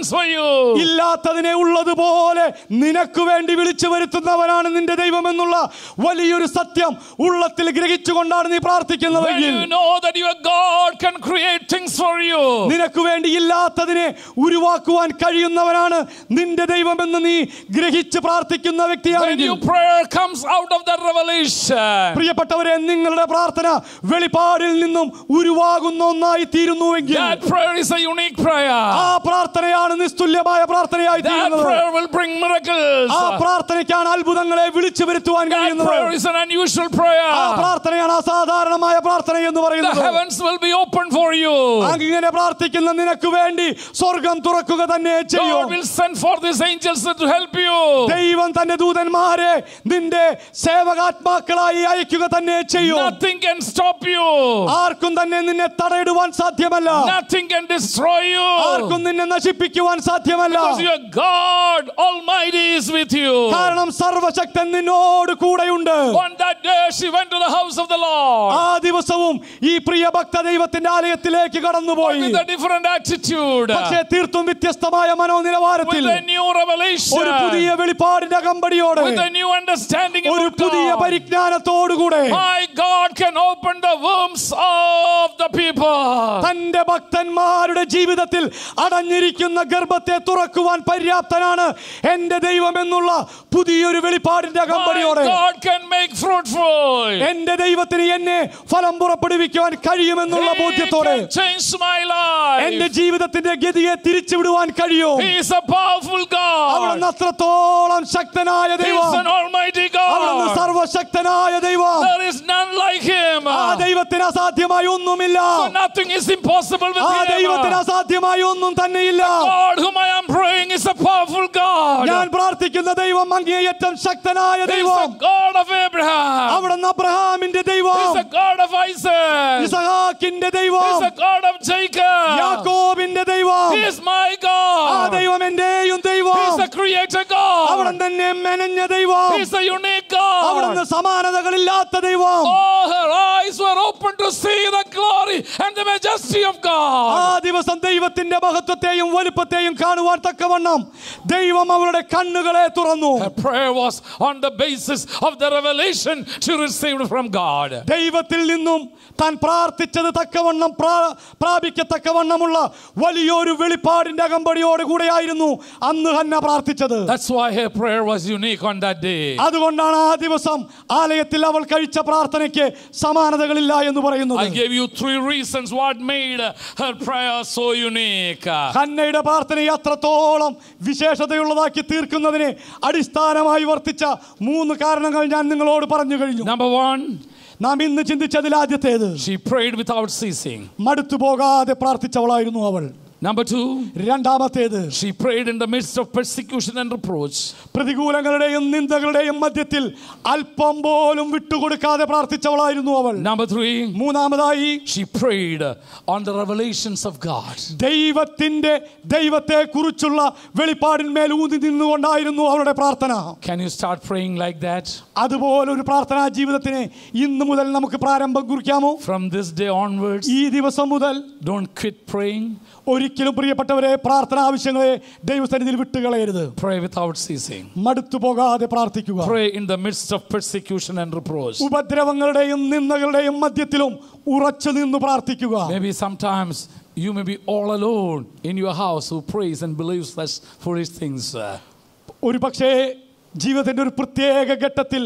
for you. ഇല്ലാത്തതിനെ ഉള്ളതുപോലെ നിനക്ക് വേണ്ടി വിളിച്ചു വരുത്തുന്നവനാണ് നിന്റെ ദൈവമെന്നുള്ള വലിയൊരു സത്യം ഉള്ളത്തിൽ ഗ്രഹിച്ചുകൊണ്ടാണ് നീ When പ്രാർത്ഥിക്കുന്നതെങ്കിൽ you know that your God can create things for you. നിനക്ക് വേണ്ടി ഇല്ലാത്തതിനെ ഉരുവാക്കുവാൻ കഴിയുന്നവനാണ് നിന്റെ ദൈവമെന്ന് നീ ഗ്രഹിച്ച് പ്രാർത്ഥിക്കുന്ന When വ്യക്തിയാണെങ്കിൽ your prayer comes out of that revelation, പ്രിയപ്പെട്ടവരെ നിങ്ങളുടെ പ്രാർത്ഥന വെളിപ്പാടിൽ നിന്നും ഉരുവാകുന്ന ഒന്നായി തീരുന്നുവെങ്കിൽ that prayer is a unique prayer. ആ പ്രാർത്ഥനയാണ് നിസ്തുല്യമായ പ്രാർത്ഥനയായി That തീരുന്നത് prayer will bring miracles. ആ പ്രാർത്ഥനയ്ക്കാണ് അത്ഭുതങ്ങളെ വിളിച്ചു വരുത്തുവാൻ That കഴിയുന്നത് prayer is an unusual prayer. ആ പ്രാർത്ഥനയാണ് അസാധാരണമായ പ്രാർത്ഥന എന്ന് The പറയുന്നത് heavens will be open for you. അങ്ങനെ പ്രാർത്ഥിക്കുന്ന നിനക്ക് വേണ്ടി സ്വർഗം തുറക്കുക തന്നെ ചെയ്യും God will send forth His angels to help you. ദൈവം തന്റെ ദൂതന്മാരെ നിന്റെ സേവകാത്മാക്കളായി അയക്കുക തന്നെ ചെയ്യും Nothing can stop you. ആർക്കും തന്നെ നിന്നെ തടയിടുവാൻ സാധ്യമല്ല Nothing can destroy you. ആർക്കും നിന്നെ നശിപ്പിക്കുവാൻ സാധ്യമല്ല Because your God Almighty is with you. കാരണം സർവശക്തൻ നിന്നോട് കൂടെയുണ്ട് On that day, she went to the house of the Lord ആ ദിവസവും ഈ പ്രിയ ഭക്ത ദൈവത്തിന്റെ ആലയത്തിലേക്ക് കടന്നുപോയി with a different attitude, പക്ഷേ തീർത്തും വ്യത്യസ്തമായ മനോനിലവാരത്തിൽ with a new revelation, ഒരു പുതിയ വെളിപ്പാടിന്റെ അകമ്പടിയോടെ with a new understanding ഒരു about പുതിയ God. പരിജ്ഞാനത്തോടുകൂടെ My God can open the wombs of the people. തന്റെ ഭക്തന്മാരുടെ ജീവിതത്തിൽ അടഞ്ഞിരിക്കുന്ന ഗർഭത്തെ തുറക്കുവാൻ പര്യാപ്തനാണ് എന്റെ ദൈവം എന്നുള്ള പുതിയൊരു വെളിപ്പാടിന്റെ My അകമ്പടിയോടെ God can make fruitful. എന്റെ ദൈവത്തിന് എന്നെ ഫലം പുറപ്പെടുവിക്കുവാൻ കഴിയുമെന്നുള്ള He ബോധ്യത്തോടെ can change my എന്റെ life. ജീവിതത്തിന്റെ ഗതിയെ തിരിച്ചുവിടുവാൻ കഴിയും He is a powerful അവിടുന്ന് God. അത്രത്തോളം ശക്തനായ He is ദൈവം an almighty അവിടുന്ന് God. സർവശക്തനായ ദൈവം There is none like him. ആ ദൈവത്തിന് അസാധ്യമായി ഒന്നുമില്ല For nothing is impossible with ആ ദൈവത്തിന് him. അസാധ്യമായി ഒന്നും തന്നെയില്ല God whom I am praying is a powerful ഞാൻ God. പ്രാർത്ഥിക്കുന്ന ദൈവം അങ്ങേയറ്റം ശക്തനായ He is ദൈവം the God of Abraham. അവിടുന്ന് അബ്രഹാമിന്റെ He ദൈവം is the God of Isaac. ഇസഹാക്കിന്റെ He ദൈവം is the God of Jacob. യാക്കോബിന്റെ ദൈവം He is my ആ God. ദൈവം എന്റെയും He ദൈവം is the creator അവിടെ God. തന്നെ മെനഞ്ഞ ദൈവം He is the unique അവിടുന്ന് God. സമാനതകളില്ലാത്ത ദൈവം Oh, her eyes were open to see the glory and the majesty of ആ God. ദിവസം ദൈവത്തിന്റെ മഹത്വത്തെയും വലുപ്പത്തെയും കാണുവാൻ തക്കവണ്ണം ദൈവം അവരുടെ കണ്ണുകളെ തുറന്നു Her prayer was on the basis of the revelation she received from God. ദൈവത്തിൽ നിന്നും താൻ പ്രാർത്ഥിച്ചത് തക്കവണ്ണം പ്രാ- പ്രാപിക്കത്തക്കവണ്ണമുള്ള വലിയൊരു വെളിപ്പാടിന്റെ അകമ്പടിയോട് കൂടെയായിരുന്നു അന്ന് ഹന്ന പ്രാർത്ഥിച്ചത് That's why her prayer was unique on that day. അതുകൊണ്ടാണ് ആ ദിവസം ആലയത്തിൽ അവൾ കഴിച്ച പ്രാർത്ഥനയ്ക്ക് സമാനതകളില്ല എന്ന് I പറയുന്നത് gave you three reasons what made her prayer so unique. ഹന്നയുടെ പ്രാർത്ഥനയെ അത്രത്തോളം വിശേഷതയുള്ളതാക്കി തീർക്കുന്നതിന് അടിസ്ഥാനമായി വർത്തിച്ച മൂന്ന് കാരണങ്ങൾ ഞാൻ നിങ്ങളോട് പറഞ്ഞു കഴിഞ്ഞു Number one, നാം ഇന്ന് ചിന്തിച്ചതിൽ ആദ്യത്തേത് she prayed without ceasing. മടുത്തു പോകാതെ പ്രാർത്ഥിച്ചവളായിരുന്നു അവൾ Number two, രണ്ടാമത്തേത് she prayed in the midst of persecution and reproach. പ്രതികൂലങ്ങളുടെയും നിന്ദകളുടെയും മധ്യത്തിൽ അല്പം പോലും വിട്ടുകൊടുക്കാതെ പ്രാർത്ഥിച്ചവളായിരുന്നു അവൾ Number three, മൂന്നാമതായി she prayed on the revelations of God. ദൈവത്തിന്റെ ദൈവത്തെ കുറിച്ചുള്ള വെളിപ്പാടിന്മേൽ ഊന്നി നിന്നുകൊണ്ടായിരുന്നു അവളുടെ പ്രാർത്ഥന Can you start praying like that? അതുപോലൊരു പ്രാർത്ഥനാ ജീവിതത്തിന് ഇന്ന് മുതൽ നമുക്ക് പ്രാരംഭം കുറിക്കാമോ From this day onwards, ഈ ദിവസം മുതൽ don't quit praying. ഒരിക്കലും പ്രിയപ്പെട്ടവരെ പ്രാർത്ഥന ആവശ്യങ്ങളെ ദൈവസന്നിധിയിൽ വിട്ടുകളയരുത് Pray without ceasing. മടുത്തു പോകാതെ പ്രാർത്ഥിക്കുക Pray in the midst of persecution and reproach. ഉപദ്രവങ്ങളുടെയും നിന്ദകളുടെയും മധ്യത്തിലും ഉറച്ചു നിന്ന് പ്രാർത്ഥിക്കുക Maybe sometimes you may be all alone in your house who prays and believes such foolish things. uh. ഒരു പക്ഷേ ജീവിതത്തിൻ്റെ ഒരു പ്രത്യേക ഘട്ടത്തിൽ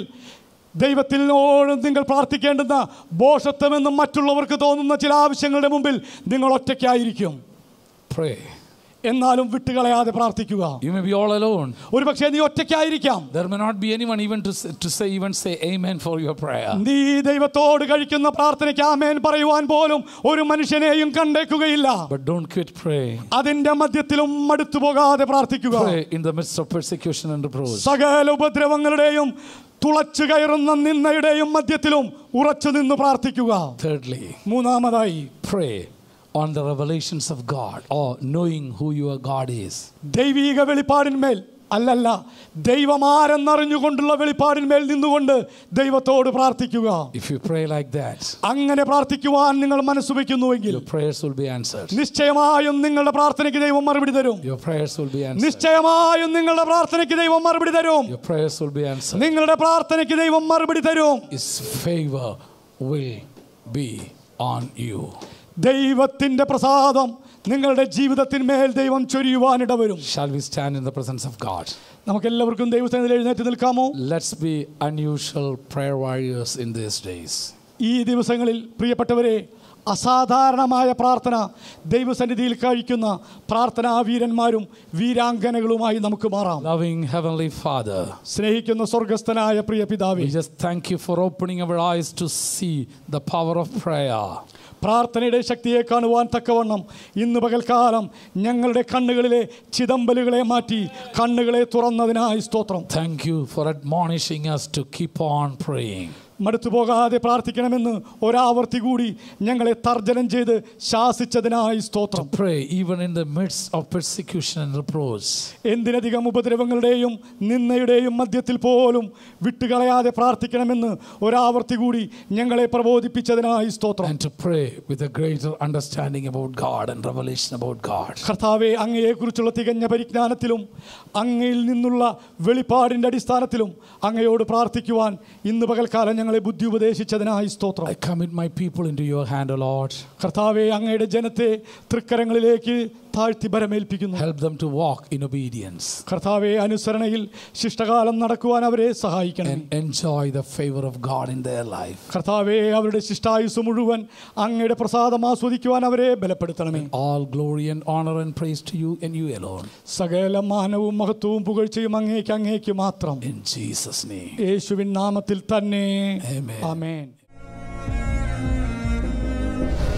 ദൈവത്തിനോട് നിങ്ങൾ പ്രാർത്ഥിക്കേണ്ടുന്ന ബോഷത്വമെന്നും മറ്റുള്ളവർക്ക് തോന്നുന്ന ചില ആവശ്യങ്ങളുടെ മുമ്പിൽ നിങ്ങൾ ഒറ്റയ്ക്കായിരിക്കും Pray. എന്നാലും വിട്ടുകളയാതെ പ്രാർത്ഥിക്കുക You may be all alone. ഒരു പക്ഷേ നീ ഒറ്റയ്ക്കായിരിക്കാം There may not be anyone even to say, to say even say amen for your prayer. നീ ദൈവത്തോട് കഴിക്കുന്ന പ്രാർത്ഥനയ്ക്ക് ആമേൻ പറയുവാൻ പോലും ഒരു മനുഷ്യനെയും കണ്ടേക്കുകയില്ല But don't quit praying. അതിന്റെ മധ്യത്തിലും മടുത്തു പോകാതെ പ്രാർത്ഥിക്കുക Pray in the midst of persecution and reproach. സകല ഉപദ്രവങ്ങളുടെയും തുളച്ചു കയറുന്ന നിന്നയുടെയും മധ്യത്തിലും ഉറച്ചു നിന്ന് പ്രാർത്ഥിക്കുക Thirdly, മൂന്നാമതായി pray on the revelations of God or knowing who your God is. ദൈവീക വെളിപ്പാടിന്മേൽ അല്ലല്ല ദൈവമാരെന്നറിഞ്ഞുകൊണ്ടുള്ള വെളിപ്പാടിന്മേൽ നിന്നുകൊണ്ട് ദൈവത്തോട് പ്രാർത്ഥിക്കുക If you pray like that, അങ്ങനെ പ്രാർത്ഥിക്കുവാൻ നിങ്ങൾ മനസ്സ് വയ്ക്കുന്നുവെങ്കിൽ your prayers will be answered. നിശ്ചയമായും നിങ്ങളുടെ പ്രാർത്ഥനയ്ക്ക് ദൈവം മറുപടി തരും Your prayers will be answered. നിശ്ചയമായും നിങ്ങളുടെ പ്രാർത്ഥനയ്ക്ക് ദൈവം മറുപടി തരും Your prayers will be answered. നിങ്ങളുടെ പ്രാർത്ഥനയ്ക്ക് ദൈവം മറുപടി തരും His favor will be on you. ദൈവത്തിന്റെ പ്രസാദം നിങ്ങളുടെ ജീവിതത്തിന്മേൽ ദൈവം ചൊരിയുവാനിട വരും Shall we stand in the presence of God? നമുക്ക് എല്ലാവർക്കും ദൈവസ്ഥാനത്തിൽ എഴുന്നേറ്റ് നിൽക്കാമോ Let's be unusual prayer warriors in these days. ഈ ദിവസങ്ങളിൽ പ്രിയപ്പെട്ടവരെ അസാധാരണമായ പ്രാർത്ഥന ദൈവസന്നിധിയിൽ കഴിക്കുന്ന പ്രാർത്ഥനാ വീരന്മാരും വീരാംഗനകളുമായി നമുക്ക് മാറാം Loving Heavenly Father, സ്നേഹിക്കുന്ന സ്വർഗസ്ഥനായ പ്രിയ പിതാവേ we just thank you for opening our eyes to see the power of prayer. പ്രാർത്ഥനയുടെ ശക്തിയെ കാണുവാൻ തക്കവണ്ണം ഇന്ന് പകൽക്കാലം ഞങ്ങളുടെ കണ്ണുകളിലെ ചിദംബലുകളെ മാറ്റി കണ്ണുകളെ തുറന്നതിനായി സ്തോത്രം Thank you for admonishing us to keep on praying. മടുത്തു പോകാതെ പ്രാർത്ഥിക്കണമെന്ന് ഒരാവർത്തി കൂടി ഞങ്ങളെ തർജ്ജനം ചെയ്ത് ശാസിച്ചതിനായി സ്തോത്രം Pray even in the midst of persecution and reproach. എന്തിനധികം ഉപദ്രവങ്ങളുടെയും നിന്ദയുടെയും മധ്യത്തിൽ പോലും വിട്ടുകളയാതെ പ്രാർത്ഥിക്കണമെന്ന് ഒരാവർത്തി കൂടി ഞങ്ങളെ പ്രബോധിപ്പിച്ചതിനായി സ്തോത്രം And to pray with a greater understanding about God and revelation about God. കർത്താവെ അങ്ങയെക്കുറിച്ചുള്ള തികഞ്ഞ പരിജ്ഞാനത്തിലും അങ്ങയിൽ നിന്നുള്ള വെളിപ്പാടിൻ്റെ അടിസ്ഥാനത്തിലും അങ്ങയോട് പ്രാർത്ഥിക്കുവാൻ ഇന്ന് പകൽക്കാലം ഞങ്ങളെ ബുദ്ധി ഉപദേശിച്ചതിനായി സ്തോത്രം I commit my people into your hand, O Lord. കർത്താവെ അങ്ങയുടെ ജനത്തെ തൃക്കരങ്ങളിലേക്ക് താഴ്ത്തി ബരമേൽപ്പിക്കുന്നു Help them to walk in obedience കർത്താവെ അനുസരണയിൽ ശിഷ്ടകാലം നടക്കുവാൻ അവരെ സഹായിക്കണം and enjoy the favor of God in their life. കർത്താവെ അവരുടെ ശിഷ്ടായുസ് മുഴുവൻ അങ്ങയുടെ പ്രസാദം ആസ്വദിക്കുവാൻ അവരെ ബലപ്പെടുത്തണമേ All glory and honor and praise to you and you alone. സകല മാനവും മഹത്വവും പുകഴ്ചയും അങ്ങേക്ക് അങ്ങേക്ക് മാത്രം In Jesus' name. യേശുവിൻ നാമത്തിൽ തന്നെ Amen. ആമേൻ